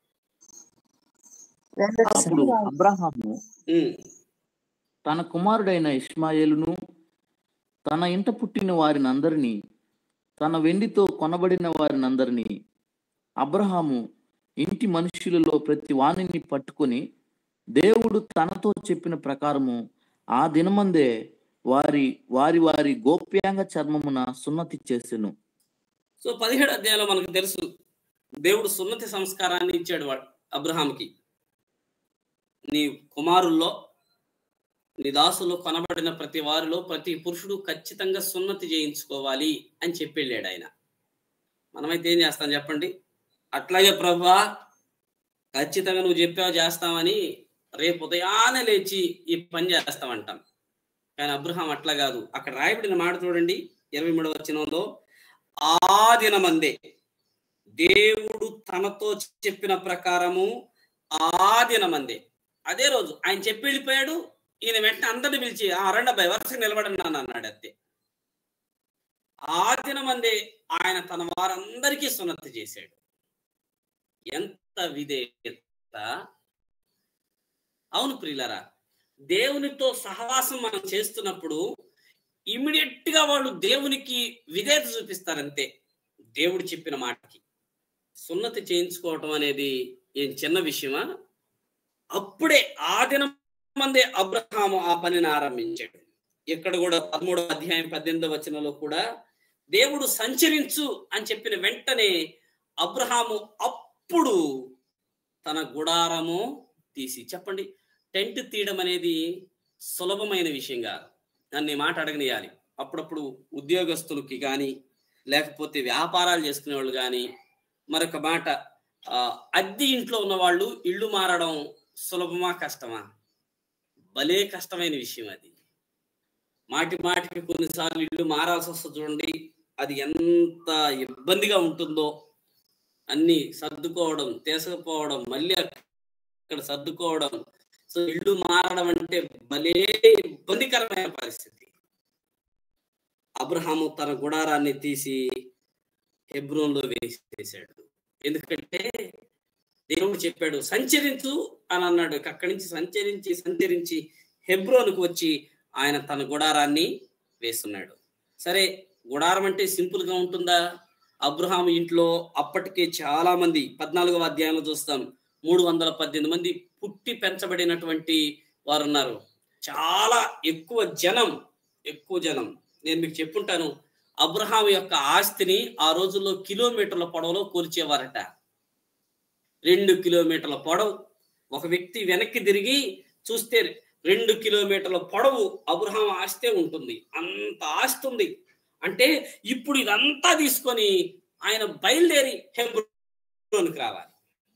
అప్పుడు అబ్రహాము ఉమ్, తన కుమారుడైన ఇష్మాయేలును తన ఇంట పుట్టిన వారిని అందరినీ తన వెండితో కొనబడిన వారిని అందరినీ అబ్రహాము ఇంటి మనుషులలో ప్రతి వాణిని పట్టుకొని దేవుడు తనతో చెప్పిన ప్రకారము ఆ దినమందే వారి వారి వారి గోప్యాంగ చర్మమున సున్నతి చేసెను సో పదిహేడు అధ్యాయంలో మనకు తెలుసు దేవుడు సున్నతి సంస్కారాన్ని ఇచ్చాడు వాడు అబ్రహాంకి నీ కుమారుల్లో నీ దాసులో కొనబడిన ప్రతి వారిలో ప్రతి పురుషుడు ఖచ్చితంగా సున్నతి చేయించుకోవాలి అని చెప్పి వెళ్ళాడు ఆయన మనమైతే ఏం చేస్తాం చెప్పండి అట్లాగే ప్రభా ఖచ్చితంగా నువ్వు చెప్పావు చేస్తామని రేపు ఉదయాన్నే లేచి ఈ పని చేస్తామంటాం కానీ అబ్రహాం అట్లా కాదు అక్కడ రాయబడిన మాట చూడండి ఇరవై మూడవ వచనంలో ఆ దినమందే దేవుడు తనతో చెప్పిన ప్రకారము ఆ దినమందే అదే రోజు ఆయన చెప్పి వెళ్ళిపోయాడు ఈయన వెంటనే అందరిని పిలిచి ఆ రండి అబ్బాయి వరుసగా నిలబడండి నాన్న అన్నాడు అంతే ఆ దినమందే ఆయన తన వారందరికీ సున్నతి చేశాడు ఎంత విధేయత అవును ప్రియులరా దేవునితో సహవాసం మనం చేస్తున్నప్పుడు ఇమ్మీడియట్ గా వాళ్ళు దేవునికి విధేయత చూపిస్తారంతే దేవుడు చెప్పిన మాటకి సున్నతి చేయించుకోవటం అనేది ఏం చిన్న విషయమా అప్పుడే ఆ దినం మందే అబ్రహాము ఆ పనిని ఆరంభించాడు ఇక్కడ కూడా పదమూడవ అధ్యాయం పద్దెనిమిదవ వచనంలో కూడా దేవుడు సంచరించు అని చెప్పిన వెంటనే అబ్రహాము అప్పుడు తన గుడారము తీసి చెప్పండి టెంట్ తీయడం అనేది సులభమైన విషయం కాదు నన్ను ఈ మాట అడగనియాలి అప్పుడప్పుడు ఉద్యోగస్తులకి కానీ లేకపోతే వ్యాపారాలు చేసుకునే వాళ్ళు కానీ మరొక మాట ఆ, అద్దె ఇంట్లో ఉన్న వాళ్ళు ఇల్లు మారడం సులభమా కష్టమా భలే కష్టమైన విషయం అది మాటి మాటికి కొన్నిసార్లు ఇల్లు మారాల్సి వస్తుంది చూడండి అది ఎంత ఇబ్బందిగా ఉంటుందో అన్ని సర్దుకోవడం తీసుకుపోవడం మళ్ళీ అక్కడ సర్దుకోవడం సో ఇల్లు మారడం అంటే భలే ఇబ్బందికరమైన పరిస్థితి అబ్రహాము తన గుడారాన్ని తీసి హెబ్రోన్లో వేసేసాడు ఎందుకంటే దేవుడు చెప్పాడు సంచరించు అని అన్నాడు ఇక అక్కడి నుంచి సంచరించి సంచరించి హెబ్రోన్కు వచ్చి ఆయన తన గుడారాన్ని వేస్తున్నాడు సరే గుడారం అంటే సింపుల్ గా ఉంటుందా అబ్రహాం ఇంట్లో అప్పటికే చాలా మంది పద్నాలుగవ అధ్యాయంలో చూస్తాం మూడు వందల పద్దెనిమిది మంది పుట్టి పెంచబడినటువంటి వారు ఉన్నారు చాలా ఎక్కువ జనం ఎక్కువ జనం నేను మీకు చెప్పుంటాను అబ్రహాం యొక్క ఆస్తిని ఆ రోజుల్లో కిలోమీటర్ల పొడవులో కూల్చేవారట రెండు కిలోమీటర్ల పొడవు ఒక వ్యక్తి వెనక్కి తిరిగి చూస్తే రెండు కిలోమీటర్ల పొడవు అబ్రహాం ఆస్తే ఉంటుంది అంత ఆస్తి ఉంది అంటే ఇప్పుడు ఇదంతా తీసుకొని ఆయన బయలుదేరి హెబ్రోన్కి రావాలి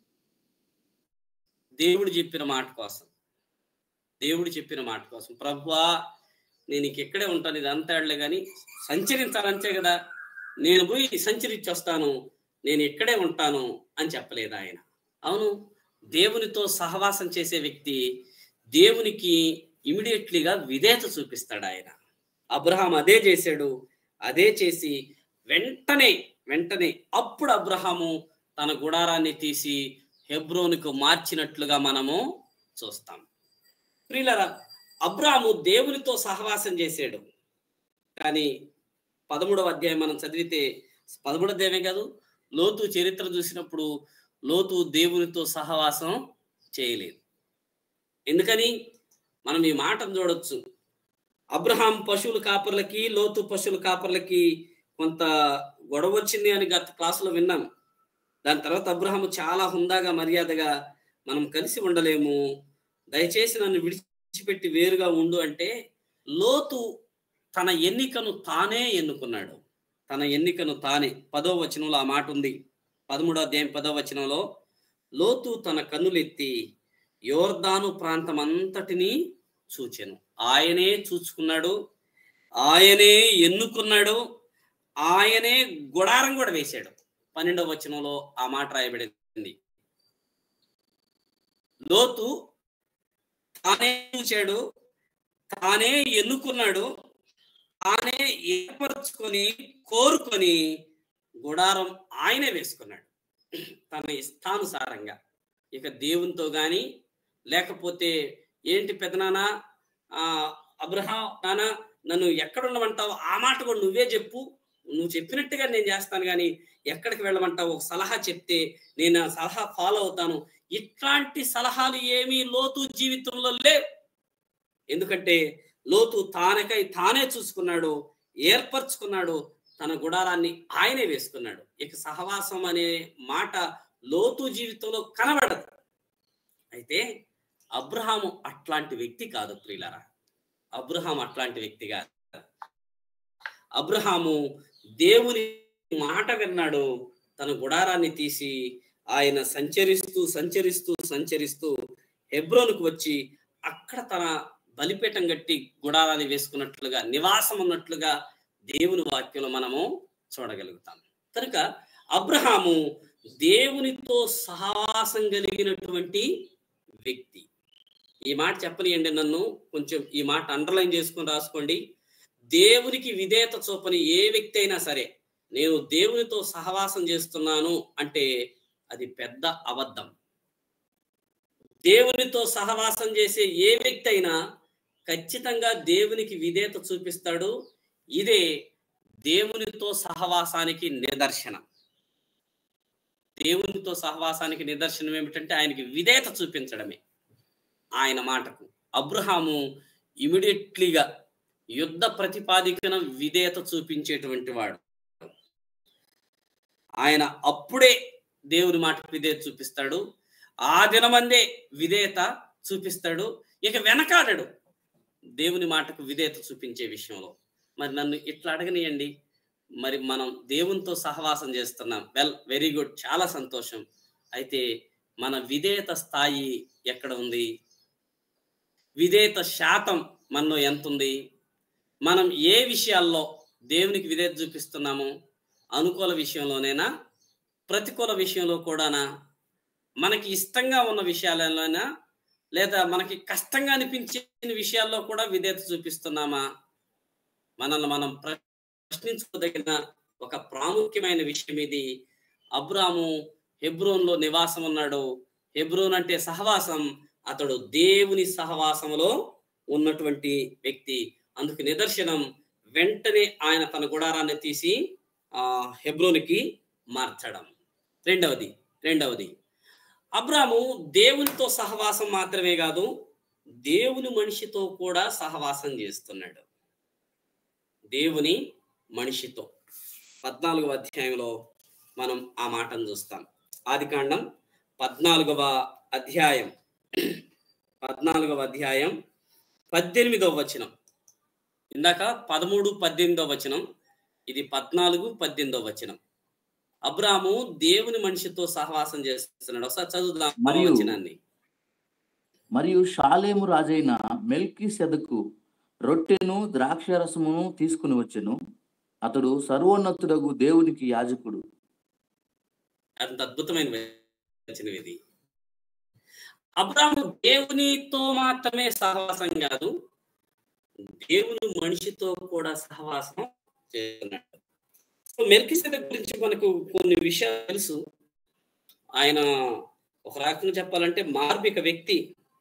దేవుడు చెప్పిన మాట కోసం దేవుడు చెప్పిన మాట కోసం ప్రభువా నేను ఇంక ఇక్కడే ఉంటాను ఇదంతా ఏడలే కానీ సంచరించాలంతే కదా నేను పోయి సంచరించి వస్తాను నేను ఇక్కడే ఉంటాను అని చెప్పలేదు ఆయన అవును దేవునితో సహవాసం చేసే వ్యక్తి దేవునికి ఇమీడియట్లీగా విధేయత చూపిస్తాడు ఆయన అబ్రహాం అదే చేశాడు అదే చేసి వెంటనే వెంటనే అప్పుడు అబ్రహాము తన గుడారాన్ని తీసి హెబ్రోనుకు మార్చినట్లుగా మనము చూస్తాం ప్రియులరా అబ్రాము దేవునితో సహవాసం చేశాడు కానీ పదమూడవ అధ్యాయం మనం చదివితే పదమూడవ అధ్యాయమే కాదు లోతు చరిత్ర చూసినప్పుడు లోతు దేవునితో సహవాసం చేయలేదు ఎందుకని మనం ఈ మాటను చూడొచ్చు అబ్రహాం పశువుల కాపర్లకి లోతు పశువుల కాపర్లకి కొంత గొడవ వచ్చింది అని గత క్లాసులో విన్నాం దాని తర్వాత అబ్రహాము చాలా హుందాగా మర్యాదగా మనం కలిసి ఉండలేము దయచేసి నన్ను విడిచిపెట్టి వేరుగా ఉండు అంటే లోతు తన ఎన్నికను తానే ఎన్నుకున్నాడు తన ఎన్నికను తానే పదో వచనంలో ఆ మాట ఉంది పదమూడో అధ్యాయం పదో వచనంలో లోతు తన కన్నులెత్తి యోర్దాను ప్రాంతం అంతటినీ చూచెను ఆయనే చూచుకున్నాడు ఆయనే ఎన్నుకున్నాడు ఆయనే గుడారం కూడా వేశాడు పన్నెండవ వచనంలో ఆ మాట రాయబడింది లోతు తానే చూచాడు తానే ఎన్నుకున్నాడు తానే ఏర్పరచుకొని కోరుకొని గుడారం ఆయనే వేసుకున్నాడు తన ఇష్టానుసారంగా ఇక దేవునితో గాని లేకపోతే ఏంటి పెదనానా ఆ అబ్రహాం నాన్న నన్ను ఎక్కడ ఉండమంటావు ఆ మాట కూడా నువ్వే చెప్పు నువ్వు చెప్పినట్టుగా నేను చేస్తాను కానీ ఎక్కడికి వెళ్ళమంటావు ఒక సలహా చెప్తే నేను ఆ సలహా ఫాలో అవుతాను ఇట్లాంటి సలహాలు ఏమీ లోతు జీవితంలో లేవు ఎందుకంటే లోతు తానకై తానే చూసుకున్నాడు ఏర్పరచుకున్నాడు తన గుడారాన్ని ఆయనే వేసుకున్నాడు ఇక సహవాసం అనే మాట లోతు జీవితంలో కనబడదు అయితే అబ్రహాము అట్లాంటి వ్యక్తి కాదు ప్రియులరా అబ్రహాం అట్లాంటి వ్యక్తి కాదు అబ్రహాము దేవుని మాట విన్నాడు తన గుడారాన్ని తీసి ఆయన సంచరిస్తూ సంచరిస్తూ సంచరిస్తూ హెబ్రోనుకు వచ్చి అక్కడ తన బలిపీఠం గట్టి గుడారాన్ని వేసుకున్నట్లుగా నివాసం ఉన్నట్లుగా దేవుని వాక్యంలో మనము చూడగలుగుతాం కనుక అబ్రహాము దేవునితో సహవాసం కలిగినటువంటి వ్యక్తి ఈ మాట చెప్పనియండి నన్ను కొంచెం ఈ మాట అండర్లైన్ చేసుకొని రాసుకోండి దేవునికి విధేయత చూపని ఏ వ్యక్తి అయినా సరే నేను దేవునితో సహవాసం చేస్తున్నాను అంటే అది పెద్ద అబద్ధం దేవునితో సహవాసం చేసే ఏ వ్యక్తి అయినా ఖచ్చితంగా దేవునికి విధేయత చూపిస్తాడు ఇదే దేవునితో సహవాసానికి నిదర్శనం దేవునితో సహవాసానికి నిదర్శనం ఏమిటంటే ఆయనకి విధేయత చూపించడమే ఆయన మాటకు అబ్రహాము ఇమీడియట్లీగా యుద్ధ ప్రతిపాదికన విధేయత చూపించేటువంటి వాడు ఆయన అప్పుడే దేవుని మాటకు విధేయత చూపిస్తాడు ఆ దినమందే విధేయత చూపిస్తాడు ఇక వెనకాడడు దేవుని మాటకు విధేయత చూపించే విషయంలో మరి నన్ను ఇట్లా అడగనియండి మరి మనం దేవునితో సహవాసం చేస్తున్నాం వెల్ వెరీ గుడ్ చాలా సంతోషం అయితే మన విధేయత స్థాయి ఎక్కడ ఉంది విధేయత శాతం మనలో ఎంత ఉంది మనం ఏ విషయాల్లో దేవునికి విధేయత చూపిస్తున్నాము అనుకూల విషయంలోనేనా ప్రతికూల విషయంలో కూడానా మనకి ఇష్టంగా ఉన్న విషయాలలోనా లేదా మనకి కష్టంగా అనిపించిన విషయాల్లో కూడా విధేయత చూపిస్తున్నామా మనల్ని మనం ప్రశ్నించుకోదగిన ఒక ప్రాముఖ్యమైన విషయం ఇది అబ్రాము హెబ్రోన్లో నివాసం ఉన్నాడు హెబ్రోన్ అంటే సహవాసం అతడు దేవుని సహవాసంలో ఉన్నటువంటి వ్యక్తి అందుకు నిదర్శనం వెంటనే ఆయన తన గుడారాన్ని తీసి ఆ హెబ్రోనికి మార్చడం రెండవది రెండవది అబ్రాము దేవునితో సహవాసం మాత్రమే కాదు దేవుని మనిషితో కూడా సహవాసం చేస్తున్నాడు దేవుని మనిషితో పద్నాలుగవ అధ్యాయంలో మనం ఆ మాటను చూస్తాం ఆదికాండం పద్నాలుగవ అధ్యాయం పద్నాలుగవ అధ్యాయం పద్దెనిమిదవ వచనం ఇందాక పదమూడు పద్దెనిమిదవ వచనం ఇది పద్నాలుగు పద్దెనిమిదవ వచనం అబ్రాము దేవుని మనిషితో సహవాసం చేస్తున్నాడు ఒకసారి చదువుదాం ఆ మరియు- వచనాన్ని మరియు షాలేము రాజైన మెల్కి సెదకు రొట్టెను ద్రాక్షరసమును తీసుకుని వచ్చెను అతడు సర్వోన్నతుడగు దేవునికి యాజకుడు అంత అద్భుతమైన వచనం ఇది అబ్రాము దేవునితో మాత్రమే సహవాసం కాదు దేవుని మనిషితో కూడా సహవాసం చేస్తున్నాడు సో మెల్కిసెదెక్ గురించి మనకు కొన్ని విషయాలు తెలుసు ఆయన ఒక రకంగా చెప్పాలంటే మార్మిక వ్యక్తి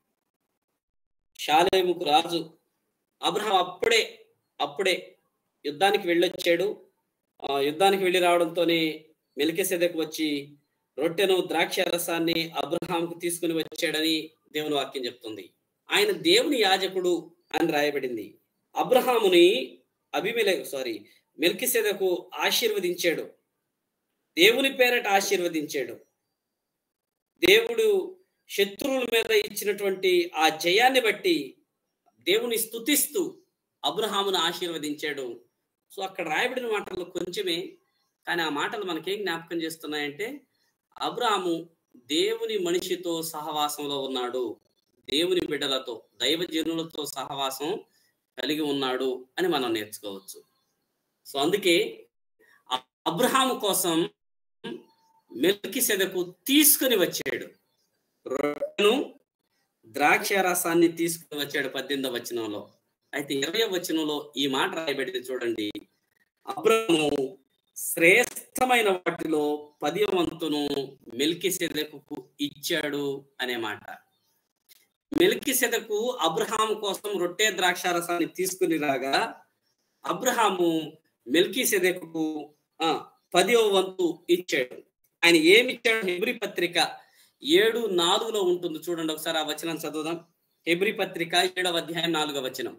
షాలేముకు రాజు అబ్రహం అప్పుడే అప్పుడే యుద్ధానికి వెళ్ళొచ్చాడు ఆ యుద్ధానికి వెళ్ళి రావడంతోనే మెలికెసెదకు వచ్చి రొట్టెను ద్రాక్ష రసాన్ని అబ్రహాంకు తీసుకుని వచ్చాడని దేవుని వాక్యం చెప్తుంది ఆయన దేవుని యాజకుడు అని రాయబడింది అబ్రహాముని అభిమిలే సారీ మెల్కిసెదకు ఆశీర్వదించాడు దేవుని పేరట ఆశీర్వదించాడు దేవుడు శత్రువుల మీద ఇచ్చినటువంటి ఆ జయాన్ని బట్టి దేవుని స్తుతిస్తూ అబ్రహామును ఆశీర్వదించాడు సో అక్కడ రాయబడిన మాటల్లో కొంచెమే కానీ ఆ మాటలు మనకేం జ్ఞాపకం చేస్తున్నాయంటే అబ్రాము దేవుని మనిషితో సహవాసంలో ఉన్నాడు దేవుని బిడ్డలతో దైవజనులతో సహవాసం కలిగి ఉన్నాడు అని మనం నేర్చుకోవచ్చు సో అందుకే అ- అబ్రహాము కోసం మెల్కి సెదకు తీసుకుని వచ్చాడు రొట్టెను ద్రాక్ష రసాన్ని తీసుకుని వచ్చాడు పద్దెనిమిదవ వచనంలో అయితే ఇరవై వచనంలో ఈ మాట రాయబడింది చూడండి అబ్రహము శ్రేష్టమైన వాటిలో పది వంతును మెల్కి ఇచ్చాడు అనే మాట మెల్కి అబ్రహాం కోసం రొట్టె ద్రాక్షారసాన్ని తీసుకుని రాగా అబ్రహాము మెల్కి సెదకు పదివ వంతు ఇచ్చాడు ఆయన ఏమి ఇచ్చాడు హెబ్రి పత్రిక ఏడు నాలుగులో ఉంటుంది చూడండి ఒకసారి ఆ వచనం చదువుదాం హెబ్రి పత్రిక ఏడవ అధ్యాయం నాలుగవ వచనం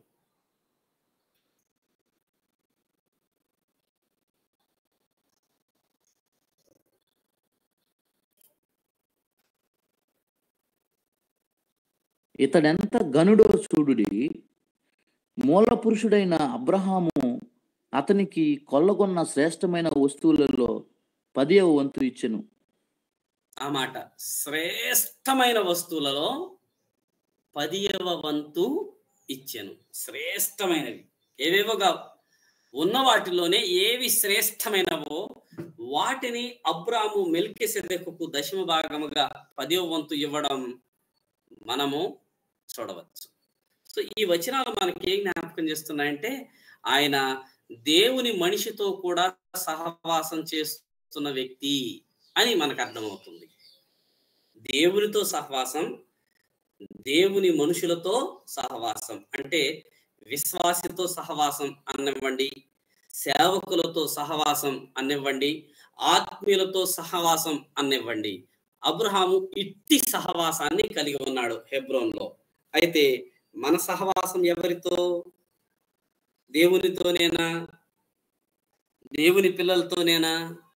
ఇతడెంత గనుడో చూడుడి మూల పురుషుడైన అబ్రహాము అతనికి కొల్లగొన్న శ్రేష్టమైన వస్తువులలో పదివ వంతు ఇచ్చెను ఆ మాట శ్రేష్టమైన వస్తువులలో పదియవ వంతు ఇచ్చాను శ్రేష్టమైనవి ఏవేవోగా ఉన్న వాటిలోనే ఏవి శ్రేష్టమైనవో వాటిని అబ్రాము మెల్కి సెదకు దశమ భాగముగా పదివ వంతు ఇవ్వడం మనము చూడవచ్చు సో ఈ వచనాలు మనకి ఏం జ్ఞాపకం చేస్తున్నాయంటే ఆయన దేవుని మనిషితో కూడా సహవాసం చేస్తున్న వ్యక్తి అని మనకు అర్థమవుతుంది దేవునితో సహవాసం దేవుని మనుషులతో సహవాసం అంటే విశ్వాసితో సహవాసం అనివ్వండి సేవకులతో సహవాసం అనివ్వండి ఆత్మీయులతో సహవాసం అనివ్వండి అబ్రహాము ఇట్టి సహవాసాన్ని కలిగి ఉన్నాడు హెబ్రోన్లో అయితే మన సహవాసం ఎవరితో దేవునితోనేనా దేవుని పిల్లలతోనేనా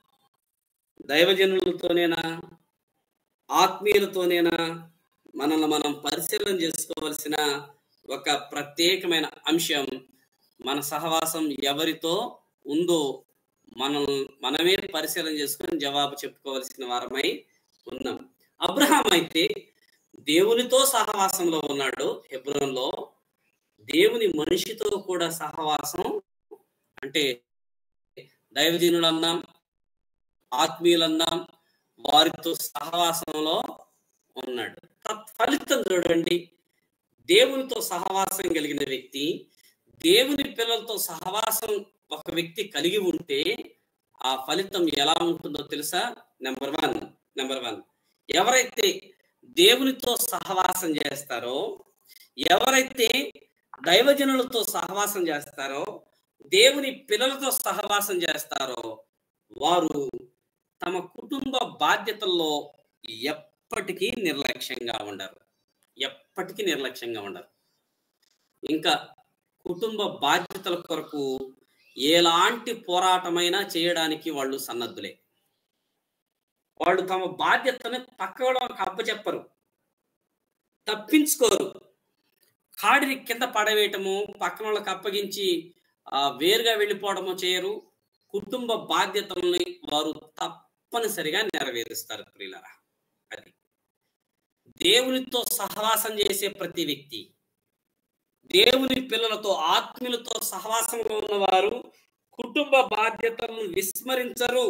దైవజనులతోనేనా ఆత్మీయులతోనేనా మనల్ని మనం పరిశీలన చేసుకోవలసిన ఒక ప్రత్యేకమైన అంశం మన సహవాసం ఎవరితో ఉందో మనం మనమే పరిశీలన చేసుకుని జవాబు చెప్పుకోవలసిన వారమై ఉన్నాం అబ్రహాం అయితే దేవునితో సహవాసంలో ఉన్నాడు హెబ్రోన్లో దేవుని మనిషితో కూడా సహవాసం అంటే దైవజనులు అన్నాం ఆత్మీయులన్నాం వారితో సహవాసంలో ఉన్నాడు ఫలితం చూడండి దేవునితో సహవాసం కలిగిన వ్యక్తి దేవుని పిల్లలతో సహవాసం ఒక వ్యక్తి కలిగి ఉంటే ఆ ఫలితం ఎలా ఉంటుందో తెలుసా నెంబర్ వన్ నెంబర్ వన్ ఎవరైతే దేవునితో సహవాసం చేస్తారో ఎవరైతే దైవజనులతో సహవాసం చేస్తారో దేవుని పిల్లలతో సహవాసం చేస్తారో వారు తమ కుటుంబ బాధ్యతల్లో ఎప్పటికీ నిర్లక్ష్యంగా ఉండరు ఎప్పటికీ నిర్లక్ష్యంగా ఉండరు ఇంకా కుటుంబ బాధ్యతల కొరకు ఎలాంటి పోరాటమైనా చేయడానికి వాళ్ళు సన్నద్ధులే వాళ్ళు తమ బాధ్యతను పక్కవడానికి అప్పచెప్పరు తప్పించుకోరు కాడిని కింద పడవేయటము పక్కన వాళ్ళకి అప్పగించి ఆ వేరుగా వెళ్ళిపోవడము చేయరు కుటుంబ బాధ్యతల్ని వారు తప్పనిసరిగా నెరవేరుస్తారు ప్రియులరా అది దేవునితో సహవాసం చేసే ప్రతి వ్యక్తి దేవుని పిల్లలతో ఆత్మీయులతో సహవాసంలో ఉన్నవారు కుటుంబ బాధ్యతలను విస్మరించరు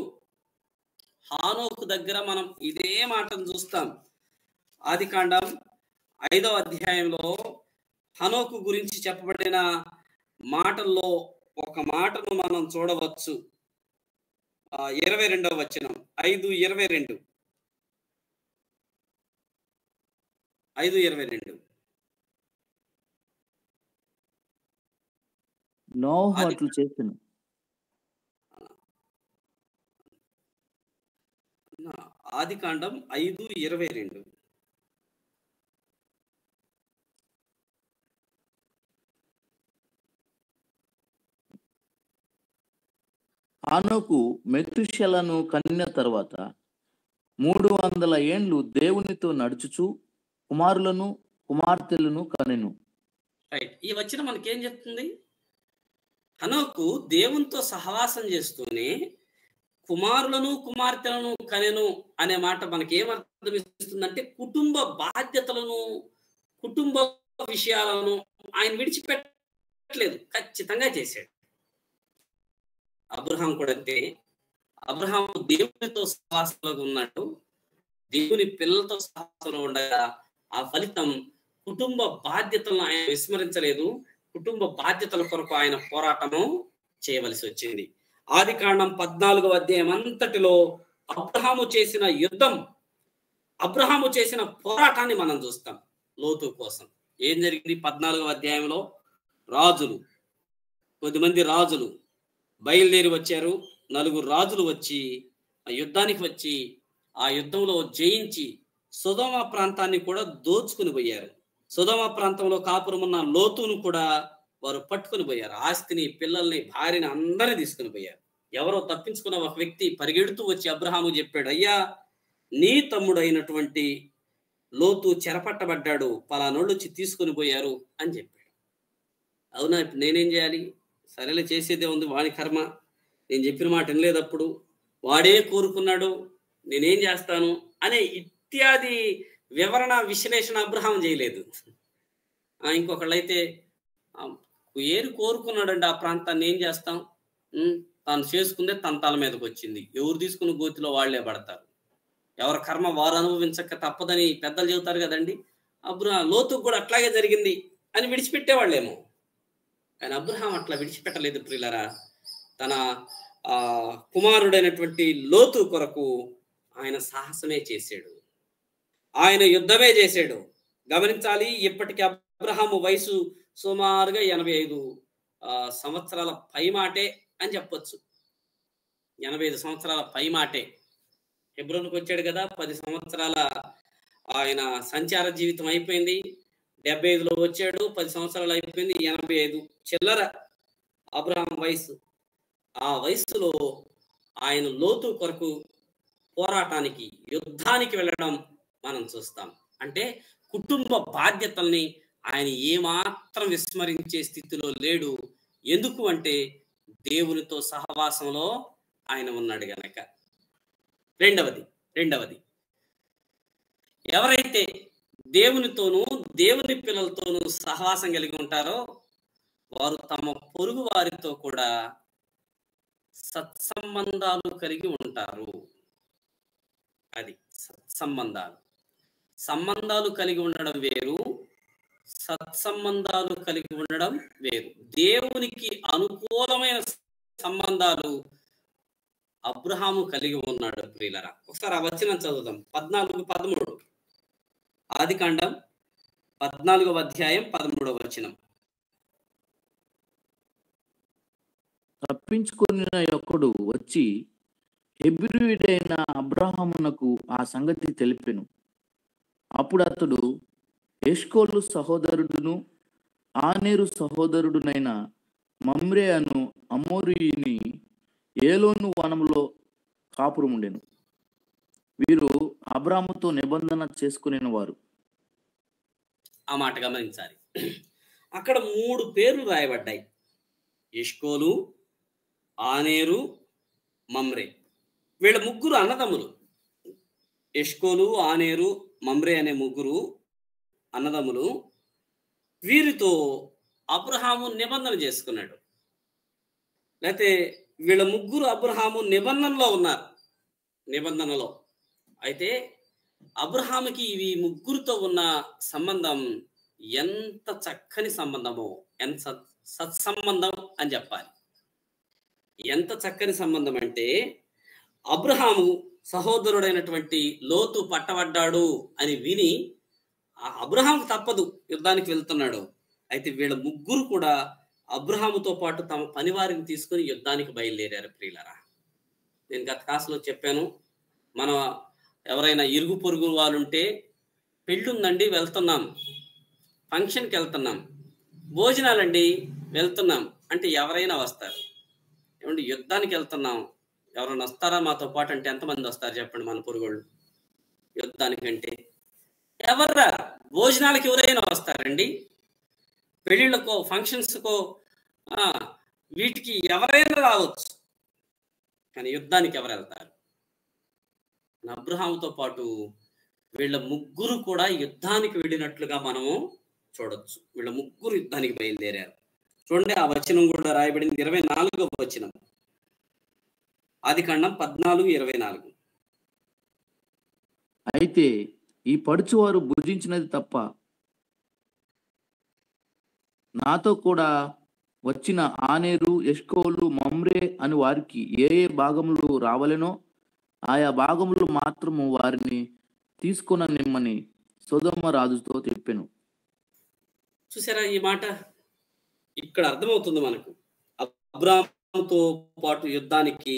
హానోకు దగ్గర మనం ఇదే మాటను చూస్తాం ఆది కాండం ఐదవ అధ్యాయంలో హనోకు గురించి చెప్పబడిన మాటల్లో ఒక మాటను మనం చూడవచ్చు ఇరవై రెండవ వచనం ఐదు ఇరవై రెండు ఐదు ఇరవై రెండు నోహు అది- అట్లు చేసిన ఆది కాండం ఐదు ఇరవై రెండు హానోకు మెతుషెలను కన్య తర్వాత మూడు వందల ఏండ్లు దేవునితో నడుచుచు కుమారులను కుమార్తెలను కనెను రైట్ ఈ వచ్చిన మనకేం చెప్తుంది హనోకు దేవునితో సహవాసం చేస్తూనే కుమారులను కుమార్తెలను కనెను అనే మాట మనకి ఏం అర్థం ఇస్తుందంటే కుటుంబ బాధ్యతలను కుటుంబ విషయాలను ఆయన విడిచిపెట్టలేదు ఖచ్చితంగా చేశాడు అబ్రహాం కూడా అంతే అబ్రహాం దేవునితో సహవాసంలో ఉన్నాడు దేవుని పిల్లలతో సహవాసంలో ఉండగా ఆ ఫలితం కుటుంబ బాధ్యతలను ఆయన విస్మరించలేదు కుటుంబ బాధ్యతల కొరకు ఆయన పోరాటము చేయవలసి వచ్చింది ఆది కాండం పద్నాలుగవ అధ్యాయం అంతటిలో అబ్రహాము చేసిన యుద్ధం అబ్రహాము చేసిన పోరాటాన్ని మనం చూస్తాం లోతు కోసం ఏం జరిగింది పద్నాలుగవ అధ్యాయంలో రాజులు కొద్దిమంది రాజులు బయలుదేరి వచ్చారు నలుగురు రాజులు వచ్చి ఆ యుద్ధానికి వచ్చి ఆ యుద్ధంలో జయించి సుధమ ప్రాంతాన్ని కూడా దోచుకుని పోయారు సుధమ ప్రాంతంలో కాపురం ఉన్న లోతును కూడా వారు పట్టుకుని పోయారు ఆస్తిని పిల్లల్ని భార్యని అందరిని తీసుకుని పోయారు ఎవరో తప్పించుకున్న ఒక వ్యక్తి పరిగెడుతూ వచ్చి అబ్రహాము చెప్పాడు అయ్యా నీ తమ్ముడైనటువంటి లోతు చెరపట్టబడ్డాడు పలానోళ్ళు వచ్చి తీసుకుని పోయారు అని చెప్పాడు అవునా ఇప్పుడు నేనేం చేయాలి సరేలే చేసేదే ఉంది వాడి కర్మ నేను చెప్పిన మాట వినలేదప్పుడు వాడే కోరుకున్నాడు నేనేం చేస్తాను అనే ఇత్యాది వివరణ విశ్లేషణ అబ్రహాం చేయలేదు ఆ, ఇంకొకళ్ళైతే ఆ, ఏరు కోరుకున్నాడండి ఆ ప్రాంతాన్ని ఏం చేస్తాం ఉమ్, తాను చేసుకుందే తన తల మీదకి వచ్చింది ఎవరు తీసుకున్న గోతిలో వాళ్లే పడతారు ఎవరి కర్మ వారు అనుభవించక తప్పదని పెద్దలు చెబుతారు కదండి అబ్రహా లోతుకు కూడా అట్లాగే జరిగింది అని విడిచిపెట్టేవాళ్ళేమో కానీ అబ్రహాం అట్లా విడిచిపెట్టలేదు ప్రియులరా తన ఆ కుమారుడైనటువంటి లోతు కొరకు ఆయన సాహసమే చేశాడు ఆయన యుద్ధమే చేశాడు గమనించాలి ఇప్పటికి అబ్రహాము వయసు సుమారుగా ఎనభై ఐదు ఆ, సంవత్సరాల పైమాటే అని చెప్పొచ్చు ఎనభై ఐదు సంవత్సరాల పైమాటే హెబ్రోన్కి వచ్చాడు కదా పది సంవత్సరాల ఆయన సంచార జీవితం అయిపోయింది డెబ్బై ఐదులో వచ్చాడు పది సంవత్సరాలు అయిపోయింది ఎనభై ఐదు చిల్లర అబ్రహాం వయసు ఆ వయసులో ఆయన లోతు కొరకు పోరాటానికి యుద్ధానికి వెళ్ళడం మనం చూస్తాం అంటే కుటుంబ బాధ్యతల్ని ఆయన ఏమాత్రం విస్మరించే స్థితిలో లేడు ఎందుకు అంటే దేవునితో సహవాసంలో ఆయన ఉన్నాడు గనక రెండవది రెండవది ఎవరైతే దేవునితోనూ దేవుని పిల్లలతోనూ సహవాసం కలిగి ఉంటారో వారు తమ పొరుగు వారితో కూడా సత్సంబంధాలు కలిగి ఉంటారు అది సత్సంబంధాలు సంబంధాలు కలిగి ఉండడం వేరు సత్సంబంధాలు కలిగి ఉండడం వేరు దేవునికి అనుకూలమైన సంబంధాలు అబ్రహాము కలిగి ఉన్నాడు ప్రియులరా ఒకసారి ఆ వచనం చదువుదాం పద్నాలుగు పదమూడు ఆది కాండం పద్నాలుగవ అధ్యాయం పదమూడవ వచనం తప్పించుకున్న యొక్కడు వచ్చి హెబ్రియుడైన అబ్రహామునకు ఆ సంగతి తెలిపెను అప్పుడు అతడు ఎష్కోలు సహోదరుడును ఆనేరు సహోదరుడునైన మమ్రే అను అమోరియుని ఏలోను వనములో కాపురముండెను వీరు అబ్రాముతో నిబంధన చేసుకునే వారు ఆ మాట గమనించాలి అక్కడ మూడు పేర్లు రాయబడ్డాయి ఇష్కోలు ఆనేరు మమ్రే వీళ్ళ ముగ్గురు అన్నదమ్ములు ఎష్కోలు ఆనేరు మమ్రే అనే ముగ్గురు అన్నదమ్ములు వీరితో అబ్రహాము నిబంధన చేసుకున్నాడు లేకపోతే వీళ్ళ ముగ్గురు అబ్రహాము నిబంధనలో ఉన్నారు నిబంధనలో అయితే అబ్రహాముకి ఇవి ముగ్గురుతో ఉన్న సంబంధం ఎంత చక్కని సంబంధమో ఎంత సత్ సత్సంబంధం అని చెప్పాలి ఎంత చక్కని సంబంధం అంటే అబ్రహాము సహోదరుడైనటువంటి లోతు పట్టబడ్డాడు అని విని ఆ అబ్రహాంకు తప్పదు యుద్ధానికి వెళ్తున్నాడు అయితే వీళ్ళ ముగ్గురు కూడా అబ్రహాముతో పాటు తమ పనివారిని తీసుకుని యుద్ధానికి బయలుదేరారు ప్రియులరా నేను గత క్లాసులో చెప్పాను మన ఎవరైనా ఇరుగు పొరుగు వాళ్ళు ఉంటే పెళ్ళి ఉందండి వెళ్తున్నాం ఫంక్షన్కి వెళ్తున్నాం భోజనాలండి వెళ్తున్నాం అంటే ఎవరైనా వస్తారు ఏమంటే యుద్ధానికి వెళ్తున్నాం ఎవరైనా వస్తారా మాతో పాటు అంటే ఎంతమంది వస్తారు చెప్పండి మన పొరుగుళ్ళు యుద్ధానికంటే ఎవర్రా భోజనాలకు ఎవరైనా వస్తారండి పెళ్ళిళ్ళకో ఫంక్షన్స్కో ఆ, వీటికి ఎవరైనా రావచ్చు కానీ యుద్ధానికి ఎవరు వెళ్తారు అబ్రహాముతో పాటు వీళ్ళ ముగ్గురు కూడా యుద్ధానికి వెళ్ళినట్లుగా మనము చూడొచ్చు వీళ్ళ ముగ్గురు యుద్ధానికి బయలుదేరారు చూడండి ఆ వచనం కూడా రాయబడింది ఇరవై నాలుగవ వచనం ఆది కాండం పద్నాలుగు ఇరవై నాలుగు అయితే ఈ పడుచువారు భుజించినది తప్ప నాతో కూడా వచ్చిన ఆనేరు ఎష్కోలు మమ్రే అని వారికి ఏ ఏ భాగములు రావలెనో ఆయా భాగములు మాత్రము వారిని తీసుకొన నిమ్మని సొదొమ రాజుతో చెప్పెను చూసారా ఈ మాట ఇక్కడ అర్థమవుతుంది మనకు అబ్రాహాముతో పాటు యుద్ధానికి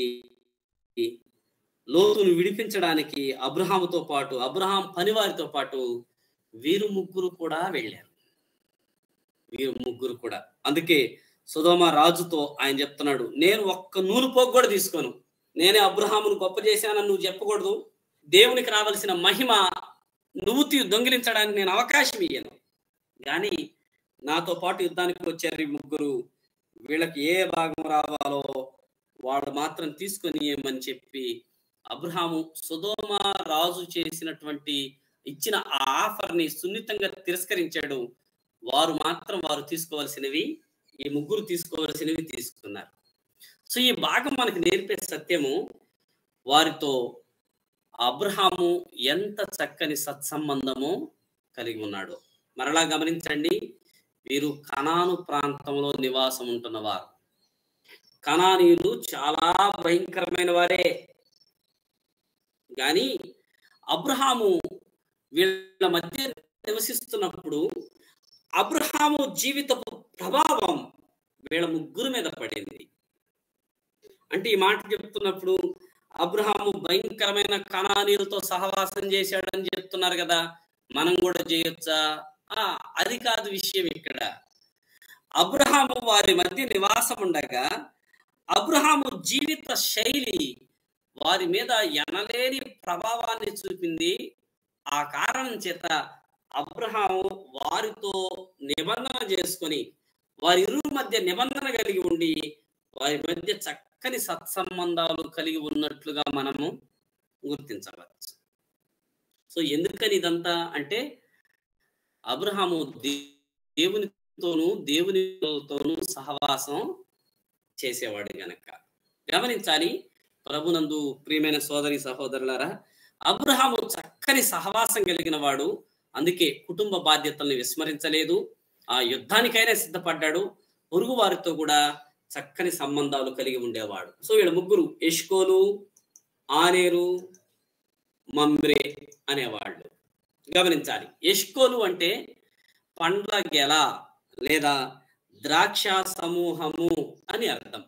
లోతును విడిపించడానికి అబ్రహాముతో పాటు అబ్రహాం పనివారితో పాటు వీరు ముగ్గురు కూడా వెళ్ళారు వీరు ముగ్గురు కూడా అందుకే సుధోమ రాజుతో ఆయన చెప్తున్నాడు నేను ఒక్క నూలు పోగు కూడా తీసుకోను నేనే అబ్రహామును గొప్ప చేశానని నువ్వు చెప్పకూడదు దేవునికి రావాల్సిన మహిమ నువ్వు తీ- దొంగిలించడానికి నేను అవకాశం ఇయ్యను కానీ నాతో పాటు యుద్ధానికి వచ్చారు ఈ ముగ్గురు వీళ్ళకి ఏ భాగం రావాలో వాళ్ళు మాత్రం తీసుకొని ఏమని చెప్పి అబ్రహాము సుధోమ రాజు చేసినటువంటి ఇచ్చిన ఆ ఆఫర్ని సున్నితంగా తిరస్కరించాడు వారు మాత్రం వారు తీసుకోవాల్సినవి ఈ ముగ్గురు తీసుకోవాల్సినవి తీసుకున్నారు సో ఈ భాగం మనకు నేర్పే సత్యము వారితో అబ్రహాము ఎంత చక్కని సత్సంబంధము కలిగి ఉన్నాడు మరలా గమనించండి వీరు కనాను ప్రాంతంలో నివాసం ఉంటున్నవారు కనానీయులు చాలా భయంకరమైన వారే కానీ అబ్రహాము వీళ్ళ మధ్య నివసిస్తున్నప్పుడు అబ్రహాము జీవితపు ప్రభావం వీళ్ళ ముగ్గురు మీద పడింది అంటే ఈ మాట చెప్తున్నప్పుడు అబ్రహాము భయంకరమైన కణానీలతో సహవాసం చేశాడని చెప్తున్నారు కదా మనం కూడా చేయొచ్చా ఆ అది కాదు విషయం ఇక్కడ అబ్రహాము వారి మధ్య నివాసం ఉండగా అబ్రహాము జీవిత శైలి వారి మీద ఎనలేని ప్రభావాన్ని చూపింది ఆ కారణం చేత అబ్రహాము వారితో నిబంధన చేసుకొని వారి ఇరువురి మధ్య నిబంధన కలిగి ఉండి వారి మధ్య చక్కని సత్సంబంధాలు కలిగి ఉన్నట్లుగా మనము గుర్తించవచ్చు సో ఎందుకని ఇదంతా అంటే అబ్రహాము దే- దేవునితోనూ దేవునితోనూ సహవాసం చేసేవాడు గనక గమనించాలి ప్రభునందు ప్రియమైన సోదరి సహోదరులారా అబ్రహాము చక్కని సహవాసం కలిగిన వాడు అందుకే కుటుంబ బాధ్యతల్ని విస్మరించలేదు ఆ యుద్ధానికైనా సిద్ధపడ్డాడు పొరుగు వారితో కూడా చక్కని సంబంధాలు కలిగి ఉండేవాడు సో వీళ్ళ ముగ్గురు ఎష్కోలు ఆనేరు మమ్రే అనేవాళ్ళు గమనించాలి ఎష్కోలు అంటే పండ్ల గెల లేదా ద్రాక్ష సమూహము అని అర్థం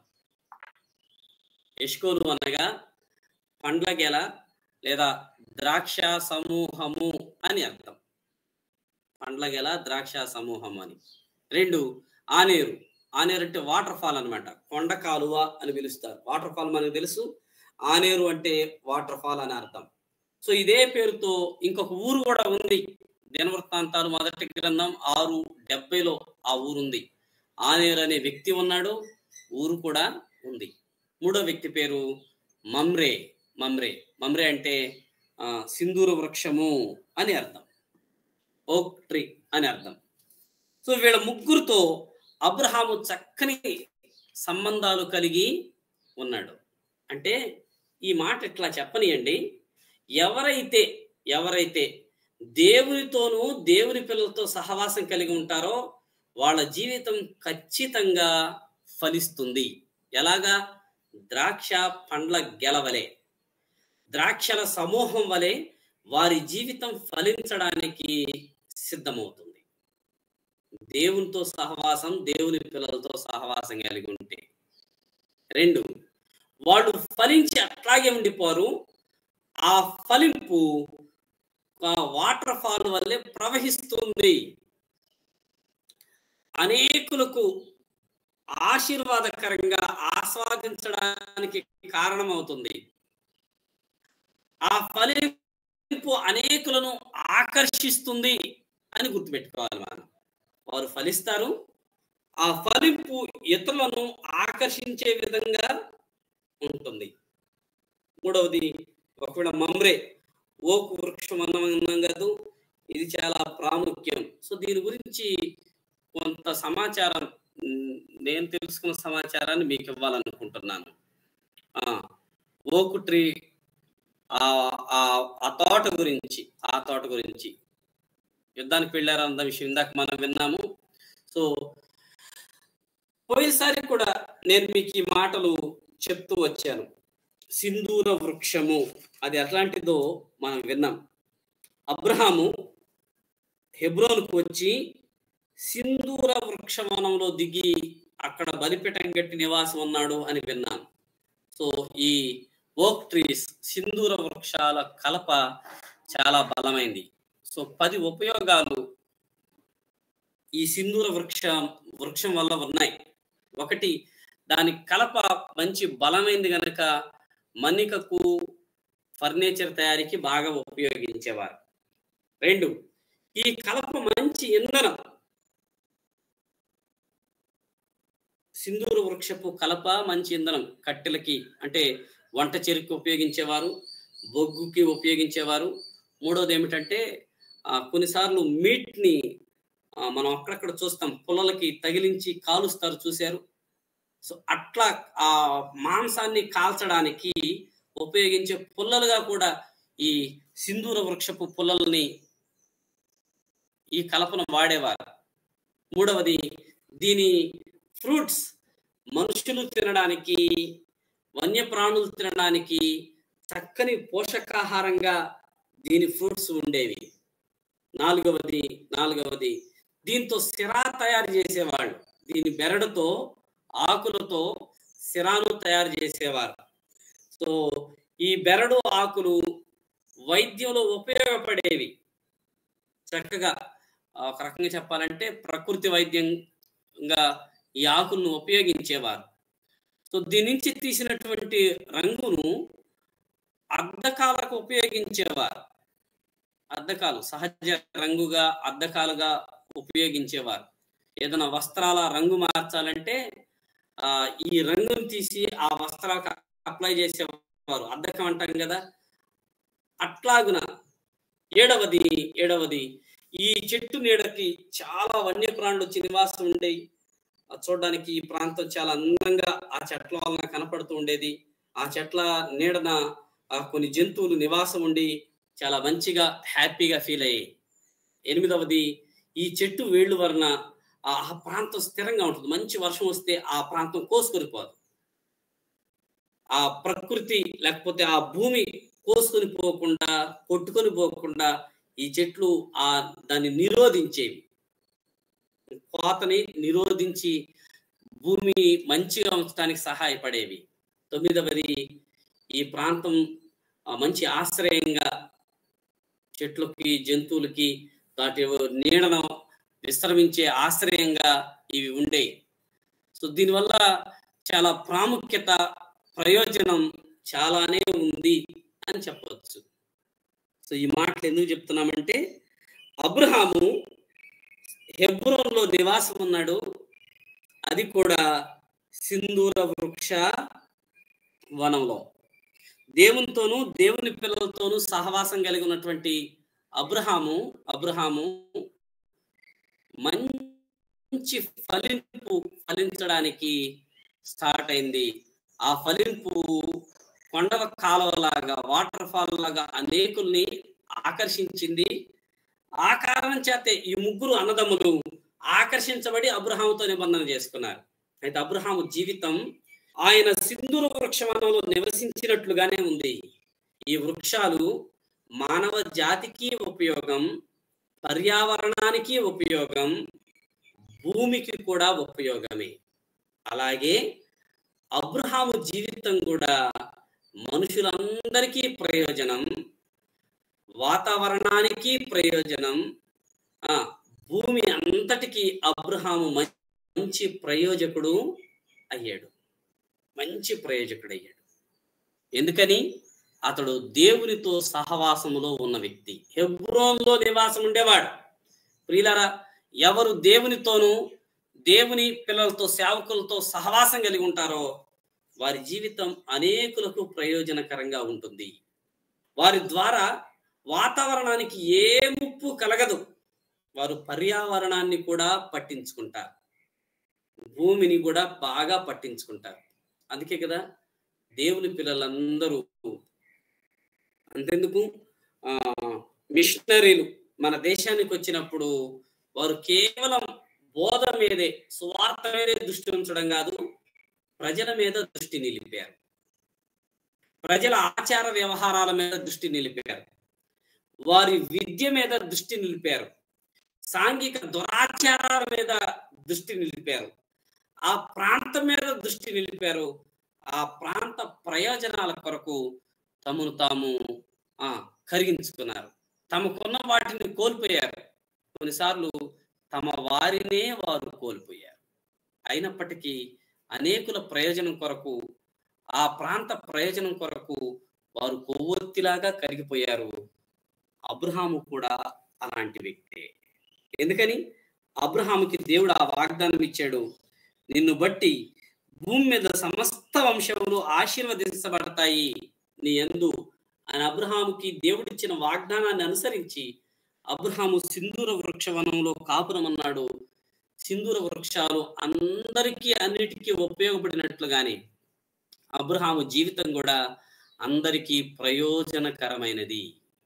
ఎష్కోలు అనగా పండ్ల గెల లేదా ద్రాక్ష సమూహము అని అర్థం పండ్ల గెల ద్రాక్ష సమూహము అని రెండు ఆనేరు ఆనేరు అంటే వాటర్ ఫాల్ అన్నమాట కొండ కాలువ అని పిలుస్తారు వాటర్ ఫాల్ మనకు తెలుసు ఆనేరు అంటే వాటర్ ఫాల్ అని అర్థం సో ఇదే పేరుతో ఇంకొక ఊరు కూడా ఉంది దినవృత్తాంతాలు మొదటి గ్రంథం ఆరు డెబ్బైలో ఆ ఊరుంది ఆనేరు అనే వ్యక్తి ఉన్నాడు ఊరు కూడా ఉంది మూడో వ్యక్తి పేరు మమ్రే మమ్రే మమ్రే అంటే ఆ, సింధూర వృక్షము అని అర్థం ఓక్ ట్రీ అని అర్థం సో వీళ్ళ ముగ్గురుతో అబ్రహాము చక్కని సంబంధాలు కలిగి ఉన్నాడు అంటే ఈ మాట ఇట్లా చెప్పనియండి ఎవరైతే ఎవరైతే దేవునితోనూ దేవుని పిల్లలతో సహవాసం కలిగి ఉంటారో వాళ్ళ జీవితం ఖచ్చితంగా ఫలిస్తుంది ఎలాగా ద్రాక్ష పండ్ల గెలవలే ద్రాక్షల సమూహం వలె వారి జీవితం ఫలించడానికి సిద్ధమవుతుంది దేవునితో సహవాసం దేవుని పిల్లలతో సహవాసం కలిగి ఉంటే రెండు వాళ్ళు ఫలించి అట్లాగే ఉండిపోరు ఆ ఫలింపు వాటర్ ఫాల్ వల్లే ప్రవహిస్తుంది అనేకులకు ఆశీర్వాదకరంగా ఆస్వాదించడానికి కారణమవుతుంది ఆ ఫలింపు అనేకులను ఆకర్షిస్తుంది అని గుర్తుపెట్టుకోవాలి మనం వారు ఫలిస్తారు ఆ ఫలింపు ఇతరులను ఆకర్షించే విధంగా ఉంటుంది మూడవది ఒకవేళ మమ్రే ఓకు వృక్షం అన్నం అన్నాం కదా ఇది చాలా ప్రాముఖ్యం సో దీని గురించి కొంత సమాచారం మ్, నేను తెలుసుకున్న సమాచారాన్ని మీకు ఇవ్వాలనుకుంటున్నాను ఆ, ఓకు ట్రీ ఆ ఆ- ఆ తోట గురించి ఆ తోట గురించి యుద్ధానికి వెళ్ళారన్న విషయం ఇందాక మనం విన్నాము సో పోయినసారి కూడా నేను మీకు ఈ మాటలు చెప్తూ వచ్చాను సింధూర వృక్షము అది ఎట్లాంటిదో మనం విన్నాం అబ్రహాము హెబ్రోన్కు వచ్చి సింధూర వృక్షవనంలో దిగి అక్కడ బలిపీఠం గట్టి నివాసం ఉన్నాడు అని విన్నాను సో ఈ ఓక్ ట్రీస్ సింధూర వృక్షాల కలప చాలా బలమైంది సో పది ఉపయోగాలు ఈ సింధూర వృక్ష వృక్షం వల్ల ఉన్నాయి ఒకటి దాని కలప మంచి బలమైంది గనక మన్నికకు ఫర్నిచర్ తయారీకి బాగా ఉపయోగించేవారు రెండు ఈ కలప మంచి ఇంధనం సింధూర వృక్షపు కలప మంచి ఇంధనం కట్టెలకి అంటే వంట చెరుకు ఉపయోగించేవారు బొగ్గుకి ఉపయోగించేవారు మూడోది ఏమిటంటే ఆ, కొన్నిసార్లు మీట్ని ఆ, మనం అక్కడక్కడ చూస్తాం పుల్లలకి తగిలించి కాలుస్తారు చూశారు సో అట్లా ఆ మాంసాన్ని కాల్చడానికి ఉపయోగించే పుల్లలుగా కూడా ఈ సింధూర వృక్షపు పుల్లల్ని ఈ కలపను వాడేవారు మూడవది దీని ఫ్రూట్స్ మనుషులు తినడానికి వన్యప్రాణులు తినడానికి చక్కని పోషకాహారంగా దీని ఫ్రూట్స్ ఉండేవి నాలుగవది నాలుగవది దీంతో సిరా తయారు చేసేవాళ్ళు దీని బెరడుతో ఆకులతో సిరాను తయారు చేసేవారు సో ఈ బెరడు ఆకులు వైద్యంలో ఉపయోగపడేవి చక్కగా ఆ, ఒక రకంగా చెప్పాలంటే ప్రకృతి వైద్యంగా ఈ ఆకులను ఉపయోగించేవారు సో దీని నుంచి తీసినటువంటి రంగును అద్దకాలకు ఉపయోగించేవారు అద్దకాలు సహజ రంగుగా అద్దకాలుగా ఉపయోగించేవారు ఏదైనా వస్త్రాల రంగు మార్చాలంటే ఆ ఈ రంగును తీసి ఆ వస్త్రాలకు అప్లై చేసేవారు అద్దకం అంటాం కదా అట్లాగున ఏడవది ఏడవది ఈ చెట్టు నీడకి చాలా వన్యప్రాణులు వచ్చి నివాసం ఉండేవి ఆ చూడడానికి ఈ ప్రాంతం చాలా అందంగా ఆ చెట్ల వలన కనపడుతూ ఉండేది ఆ చెట్ల నీడన ఆ కొన్ని జంతువులు నివాసం ఉండి చాలా మంచిగా హ్యాపీగా ఫీల్ అయ్యాయి ఎనిమిదవది ఈ చెట్టు వేళ్ళు వలన ఆ ఆ ప్రాంతం స్థిరంగా ఉంటుంది మంచి వర్షం వస్తే ఆ ప్రాంతం కోసుకొని పోదు ఆ ప్రకృతి లేకపోతే ఆ భూమి కోసుకొని పోకుండా కొట్టుకొని పోకుండా ఈ చెట్లు ఆ దాన్ని నిరోధించేవి కోతని నిరోధించి భూమి మంచిగా ఉంచడానికి సహాయపడేవి తొమ్మిదవది ఈ ప్రాంతం ఆ, మంచి ఆశ్రయంగా చెట్లకి జంతువులకి వాటి నీడను విశ్రమించే ఆశ్రయంగా ఇవి ఉండేవి సో దీనివల్ల చాలా ప్రాముఖ్యత ప్రయోజనం చాలానే ఉంది అని చెప్పవచ్చు సో ఈ మాటలు ఎందుకు చెప్తున్నామంటే అబ్రహాము హెబ్రోన్లో నివాసం ఉన్నాడు అది కూడా సింధూర వృక్ష వనంలో దేవునితోనూ దేవుని పిల్లలతోనూ సహవాసం కలిగి ఉన్నటువంటి అబ్రహాము అబ్రహాము మంచి ఫలింపు ఫలించడానికి స్టార్ట్ అయింది ఆ ఫలింపు కొండల కాలువలాగా వాటర్ ఫాల్ లాగా అనేకుల్ని ఆకర్షించింది ఆ కారణం చేతే ఈ ముగ్గురు అన్నదమ్ములు ఆకర్షించబడి అబ్రహాముతో నిబంధన చేసుకున్నారు అయితే అబ్రహాము జీవితం ఆయన సింధూర వృక్షవనంలో నివసించినట్లుగానే ఉంది ఈ వృక్షాలు మానవ జాతికి ఉపయోగం పర్యావరణానికి ఉపయోగం భూమికి కూడా ఉపయోగమే అలాగే అబ్రహాము జీవితం కూడా మనుషులందరికీ ప్రయోజనం వాతావరణానికి ప్రయోజనం ఆ భూమి అంతటికి అబ్రహాము మంచి ప్రయోజకుడు అయ్యాడు మంచి ప్రయోజకుడు అయ్యాడు ఎందుకని అతడు దేవునితో సహవాసములో ఉన్న వ్యక్తి హెబ్రోన్లో నివాసం ఉండేవాడు ప్రియులారా ఎవరు దేవునితోనూ దేవుని పిల్లలతో సేవకులతో సహవాసం కలిగి ఉంటారో వారి జీవితం అనేకులకు ప్రయోజనకరంగా ఉంటుంది వారి ద్వారా వాతావరణానికి ఏ ముప్పు కలగదు వారు పర్యావరణాన్ని కూడా పట్టించుకుంటారు భూమిని కూడా బాగా పట్టించుకుంటారు అందుకే కదా దేవుని పిల్లలందరూ అంతెందుకు ఆ మిషనరీలు మన దేశానికి వచ్చినప్పుడు వారు కేవలం బోధ మీదే సువార్త మీదే దృష్టి ఉంచడం కాదు ప్రజల మీద దృష్టి నిలిపారు ప్రజల ఆచార వ్యవహారాల మీద దృష్టి నిలిపారు వారి విద్య మీద దృష్టి నిలిపారు సాంఘిక దురాచారాల మీద దృష్టి నిలిపారు ఆ ప్రాంతం మీద దృష్టి నిలిపారు ఆ ప్రాంత ప్రయోజనాల కొరకు తమను తాము ఆ కరిగించుకున్నారు తమకున్న వాటిని కోల్పోయారు కొన్నిసార్లు తమ వారినే వారు కోల్పోయారు అయినప్పటికీ అనేకుల ప్రయోజనం కొరకు ఆ ప్రాంత ప్రయోజనం కొరకు వారు కొవ్వొత్తిలాగా కరిగిపోయారు అబ్రహాము కూడా అలాంటి వ్యక్తే ఎందుకని అబ్రహాముకి దేవుడు ఆ వాగ్దానం ఇచ్చాడు నిన్ను బట్టి భూమి మీద సమస్త వంశములు ఆశీర్వదించబడతాయి నీ ఎందు అని అబ్రహాముకి దేవుడిచ్చిన వాగ్దానాన్ని అనుసరించి అబ్రహాము సింధూర వృక్షవనంలో కాపురమన్నాడు సింధూర వృక్షాలు అందరికీ అన్నిటికీ ఉపయోగపడినట్లుగానే అబ్రహాము జీవితం కూడా అందరికీ ప్రయోజనకరమైనది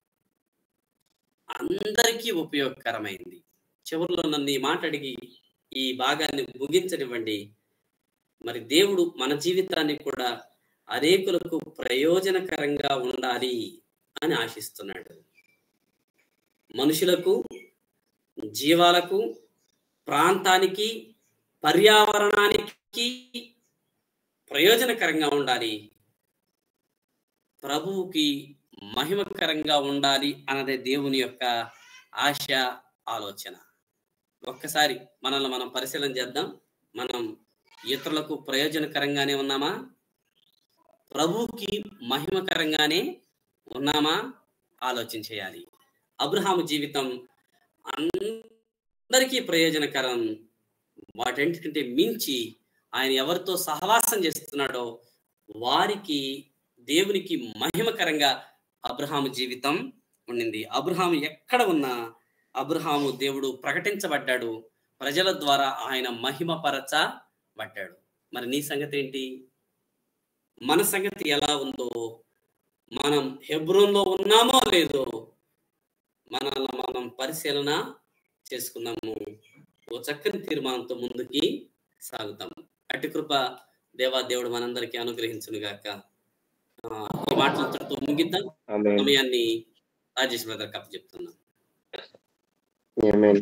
అందరికీ ఉపయోగకరమైంది చివరిలో నన్ను ఈ మాట అడిగి ఈ భాగాన్ని ముగించనివ్వండి మరి దేవుడు మన జీవితాన్ని కూడా అనేకులకు ప్రయోజనకరంగా ఉండాలి అని ఆశిస్తున్నాడు మనుషులకు జీవాలకు ప్రాంతానికి పర్యావరణానికి ప్రయోజనకరంగా ఉండాలి ప్రభువుకి మహిమకరంగా ఉండాలి అన్నదే దేవుని యొక్క ఆశ ఆలోచన ఒక్కసారి మనల్ని మనం పరిశీలన చేద్దాం మనం ఇతరులకు ప్రయోజనకరంగానే ఉన్నామా ప్రభువుకి మహిమకరంగానే ఉన్నామా ఆలోచన చేయాలి అబ్రహాము జీవితం అందరికీ ప్రయోజనకరం వాటన్నిటికంటే మించి ఆయన ఎవరితో సహవాసం చేస్తున్నాడో వారికి దేవునికి మహిమకరంగా అబ్రహాము జీవితం ఉండింది అబ్రహాము ఎక్కడ ఉన్నా అబ్రహాము దేవుడు ప్రకటించబడ్డాడు ప్రజల ద్వారా ఆయన మహిమపరచబడ్డాడు మరి నీ సంగతి ఏంటి మన సంగతి ఎలా ఉందో మనం హెబ్రోన్లో ఉన్నామో లేదో మనల్ని మనం పరిశీలన చేసుకుందాము ఓ చక్కని తీర్మానంతో ముందుకి సాగుతాము అట్టి కృప దేవా దేవుడు మనందరికీ అనుగ్రహించును గాక ఆ, ఈ మాటలతో ముగిద్దాం ఆమేన్ సమయాన్ని రాజేష్ బ్రదర్ కప్ప చెప్తున్నాం ఆమేన్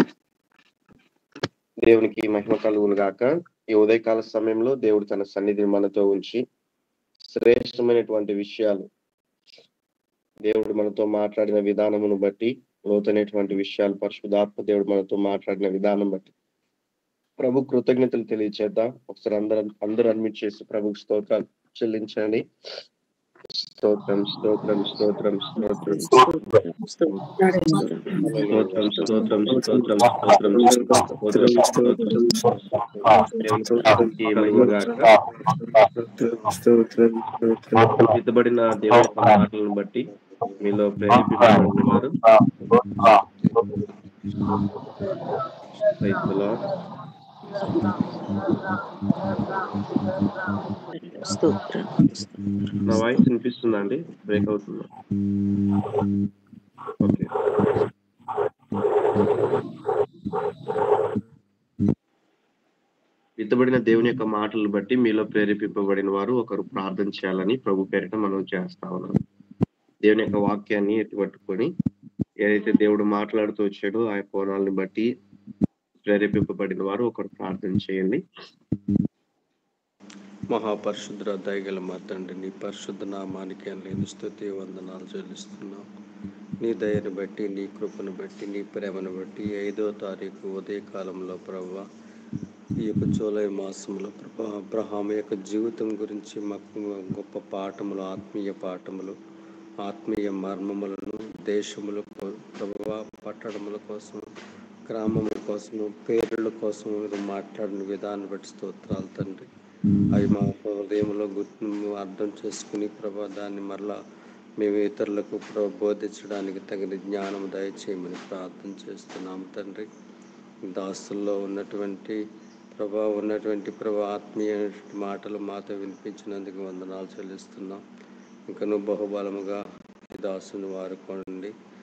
దేవునికి మహిమ కలుగును గాక ఈ ఉదయకాల సమయంలో దేవుడు తన సన్నిధిని మనతో ఉంచి శ్రేష్టమైనటువంటి విషయాలు దేవుడు మనతో మాట్లాడిన విధానమును బట్టి లోతైనటువంటి విషయాలు పరిశుధాత్మ దేవుడు మనతో మాట్లాడిన విధానం బట్టి ప్రభు కృతజ్ఞతలు తెలియచేద్దాం ఒకసారి అందరూ అందరూ అడ్మిట్ చేసి ప్రభుకి స్తోత్రాలు చెల్లించండి స్తోత్రం స్తోత్రం స్తోత్రం స్తోత్రం స్తోత్రం స్తోత్రం స్తోత్రం స్తోత్రం స్తోత్రం దేవునికి మహిమగాక. విత్తబడిన దేవుని యొక్క మాటలను బట్టి మీలో ప్రేరేపించబడుతున్నారు Praise the Lord. నా వాయిస్ వినిపిస్తుందా అండి బ్రేక్ అవుతుందా ఓకే విత్తబడిన దేవుని యొక్క మాటలను బట్టి మీలో ప్రేరేపింపబడిన వారు ఒకరు ప్రార్థన చేయాలని ప్రభు పేరిట మనం చేస్తా ఉన్నాం దేవుని యొక్క వాక్యాన్ని ఎత్తిపట్టుకొని ఏదైతే దేవుడు మాట్లాడుతూ వచ్చాడో ఆ కోణాలను బట్టి ప్రేరేపింపబడిన వారు ఒకరు ప్రార్థన చేయండి మహాపరిశుద్ర దయగల మా తండ్రి నీ పరిశుద్ధ నామానికి లేని స్థుతి వందనాలు చెల్లిస్తున్నాం నీ దయను బట్టి నీ కృపను బట్టి నీ ప్రేమను బట్టి ఐదో తారీఖు ఉదయకాలంలో ప్రభా ఈ యొక్క జూలై మాసంలో ప్రభా అబ్రహాం యొక్క జీవితం గురించి మాకు గొప్ప పాఠములు ఆత్మీయ పాఠములు ఆత్మీయ మర్మములను దేశముల ప్రభా పట్టణముల కోసం గ్రామముల కోసము పేర్ల కోసం మీరు మాట్లాడిన విధానం బట్టి స్తోత్రాలు తండ్రి అవి మా హృదయంలో గుర్తు అర్థం చేసుకుని ప్రభా దాన్ని మరలా మేము ఇతరులకు ప్రభు బోధించడానికి తగిన జ్ఞానం దయచేయమని ప్రార్థన చేస్తున్నాము తండ్రి దాస్తుల్లో ఉన్నటువంటి ప్రభా ఉన్నటువంటి ప్రభా ఆత్మీయ మాటలు మాతో వినిపించినందుకు వందనాలు చెల్లిస్తున్నాం ఇంకా నువ్వు బహుబలముగా ఈ దాసుని వారుకోండి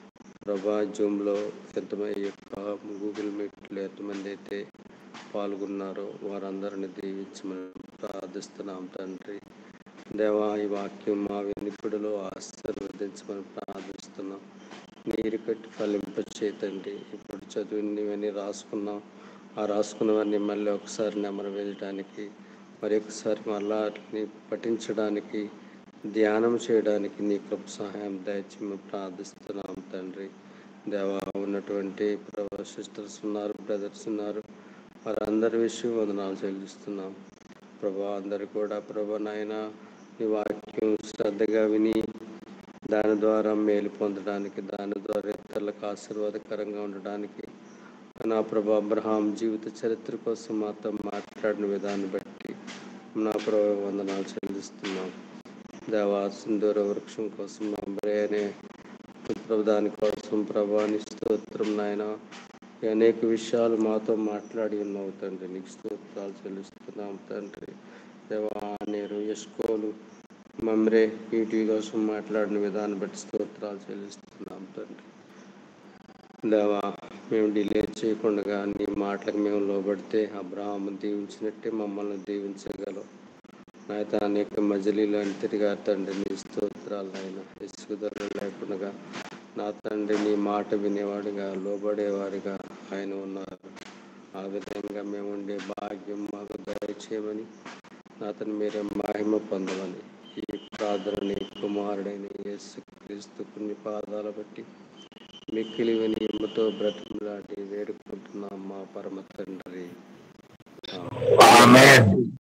ప్రభా జూమ్లో ఎంతమంది యొక్క గూగుల్ మీట్లో ఎంతమంది అయితే పాల్గొన్నారో వారందరిని దీవించమని ప్రార్థిస్తున్నాం తండ్రి దేవా ఈ వాక్యం మా వెనుకడులో ఆశీర్వదించమని ప్రార్థిస్తున్నాం నీరు కట్టి ఫలింపచే తండ్రి ఇప్పుడు చదివినవన్నీ రాసుకున్నాం ఆ రాసుకున్నవన్నీ మళ్ళీ ఒకసారి నెమరు వేయడానికి మరి ఒకసారి మళ్ళా వాటిని పఠించడానికి ధ్యానం చేయడానికి నీ కృప సహాయం దయచేసి ప్రార్థిస్తున్నాం తండ్రి దేవా ఉన్నటువంటి ప్రభా సిస్టర్స్ ఉన్నారు బ్రదర్స్ ఉన్నారు వారందరి విషయం వందనాలు చెల్లిస్తున్నాం ప్రభా అందరు కూడా ప్రభా నాయన నీ వాక్యం శ్రద్ధగా విని దాని ద్వారా మేలు పొందడానికి దాని ద్వారా ఇతరులకు ఆశీర్వాదకరంగా ఉండడానికి నా ప్రభా అబ్రహాం జీవిత చరిత్ర కోసం మాతో మాట్లాడిన విధాన్ని బట్టి నా ప్రభా వందనాలు చెల్లిస్తున్నాం దేవా సింధూర వృక్షం కోసం అంబరే అనే ప్రభు దాని కోసం ప్రభాని స్తోత్రం నాయన ఈ అనేక విషయాలు మాతో మాట్లాడి ఉన్నావు తండ్రి నీకు స్తోత్రాలు చెల్లిస్తున్నాం తండ్రి దేవా నేను యశ్కోలు మమ్రే వీటి కోసం మాట్లాడిన విధానం బట్టి స్తోత్రాలు చెల్లిస్తున్నాం తండ్రి దేవా మేము డిలే చేయకుండా నీ మాటలకు మేము లోబడితే అబ్రాహ్మ దీవించినట్టే మమ్మల్ని దీవించగలవు నాయత అనేక మజిలీలు అని తిరిగా తండ్రి నీ స్తోత్రాలు ఆయన ఇసుకుదర లేకుండా నా తండ్రి నీ మాట వినేవాడిగా లోబడేవాడిగా ఆయన ఉన్నారు ఆ విధంగా మేము ఉండే భాగ్యం మాకు దయచేయమని నా అతను మీరే మహిమ పొందమని ఈ ప్రార్థనని కుమారుడైన యేసు క్రీస్తు పుణ్య పాదాల బట్టి మిక్కిలి విని ఎమ్మతో బ్రతిమలాడి వేడుకుంటున్నాం మా పరమ తండ్రి ఆమేన్.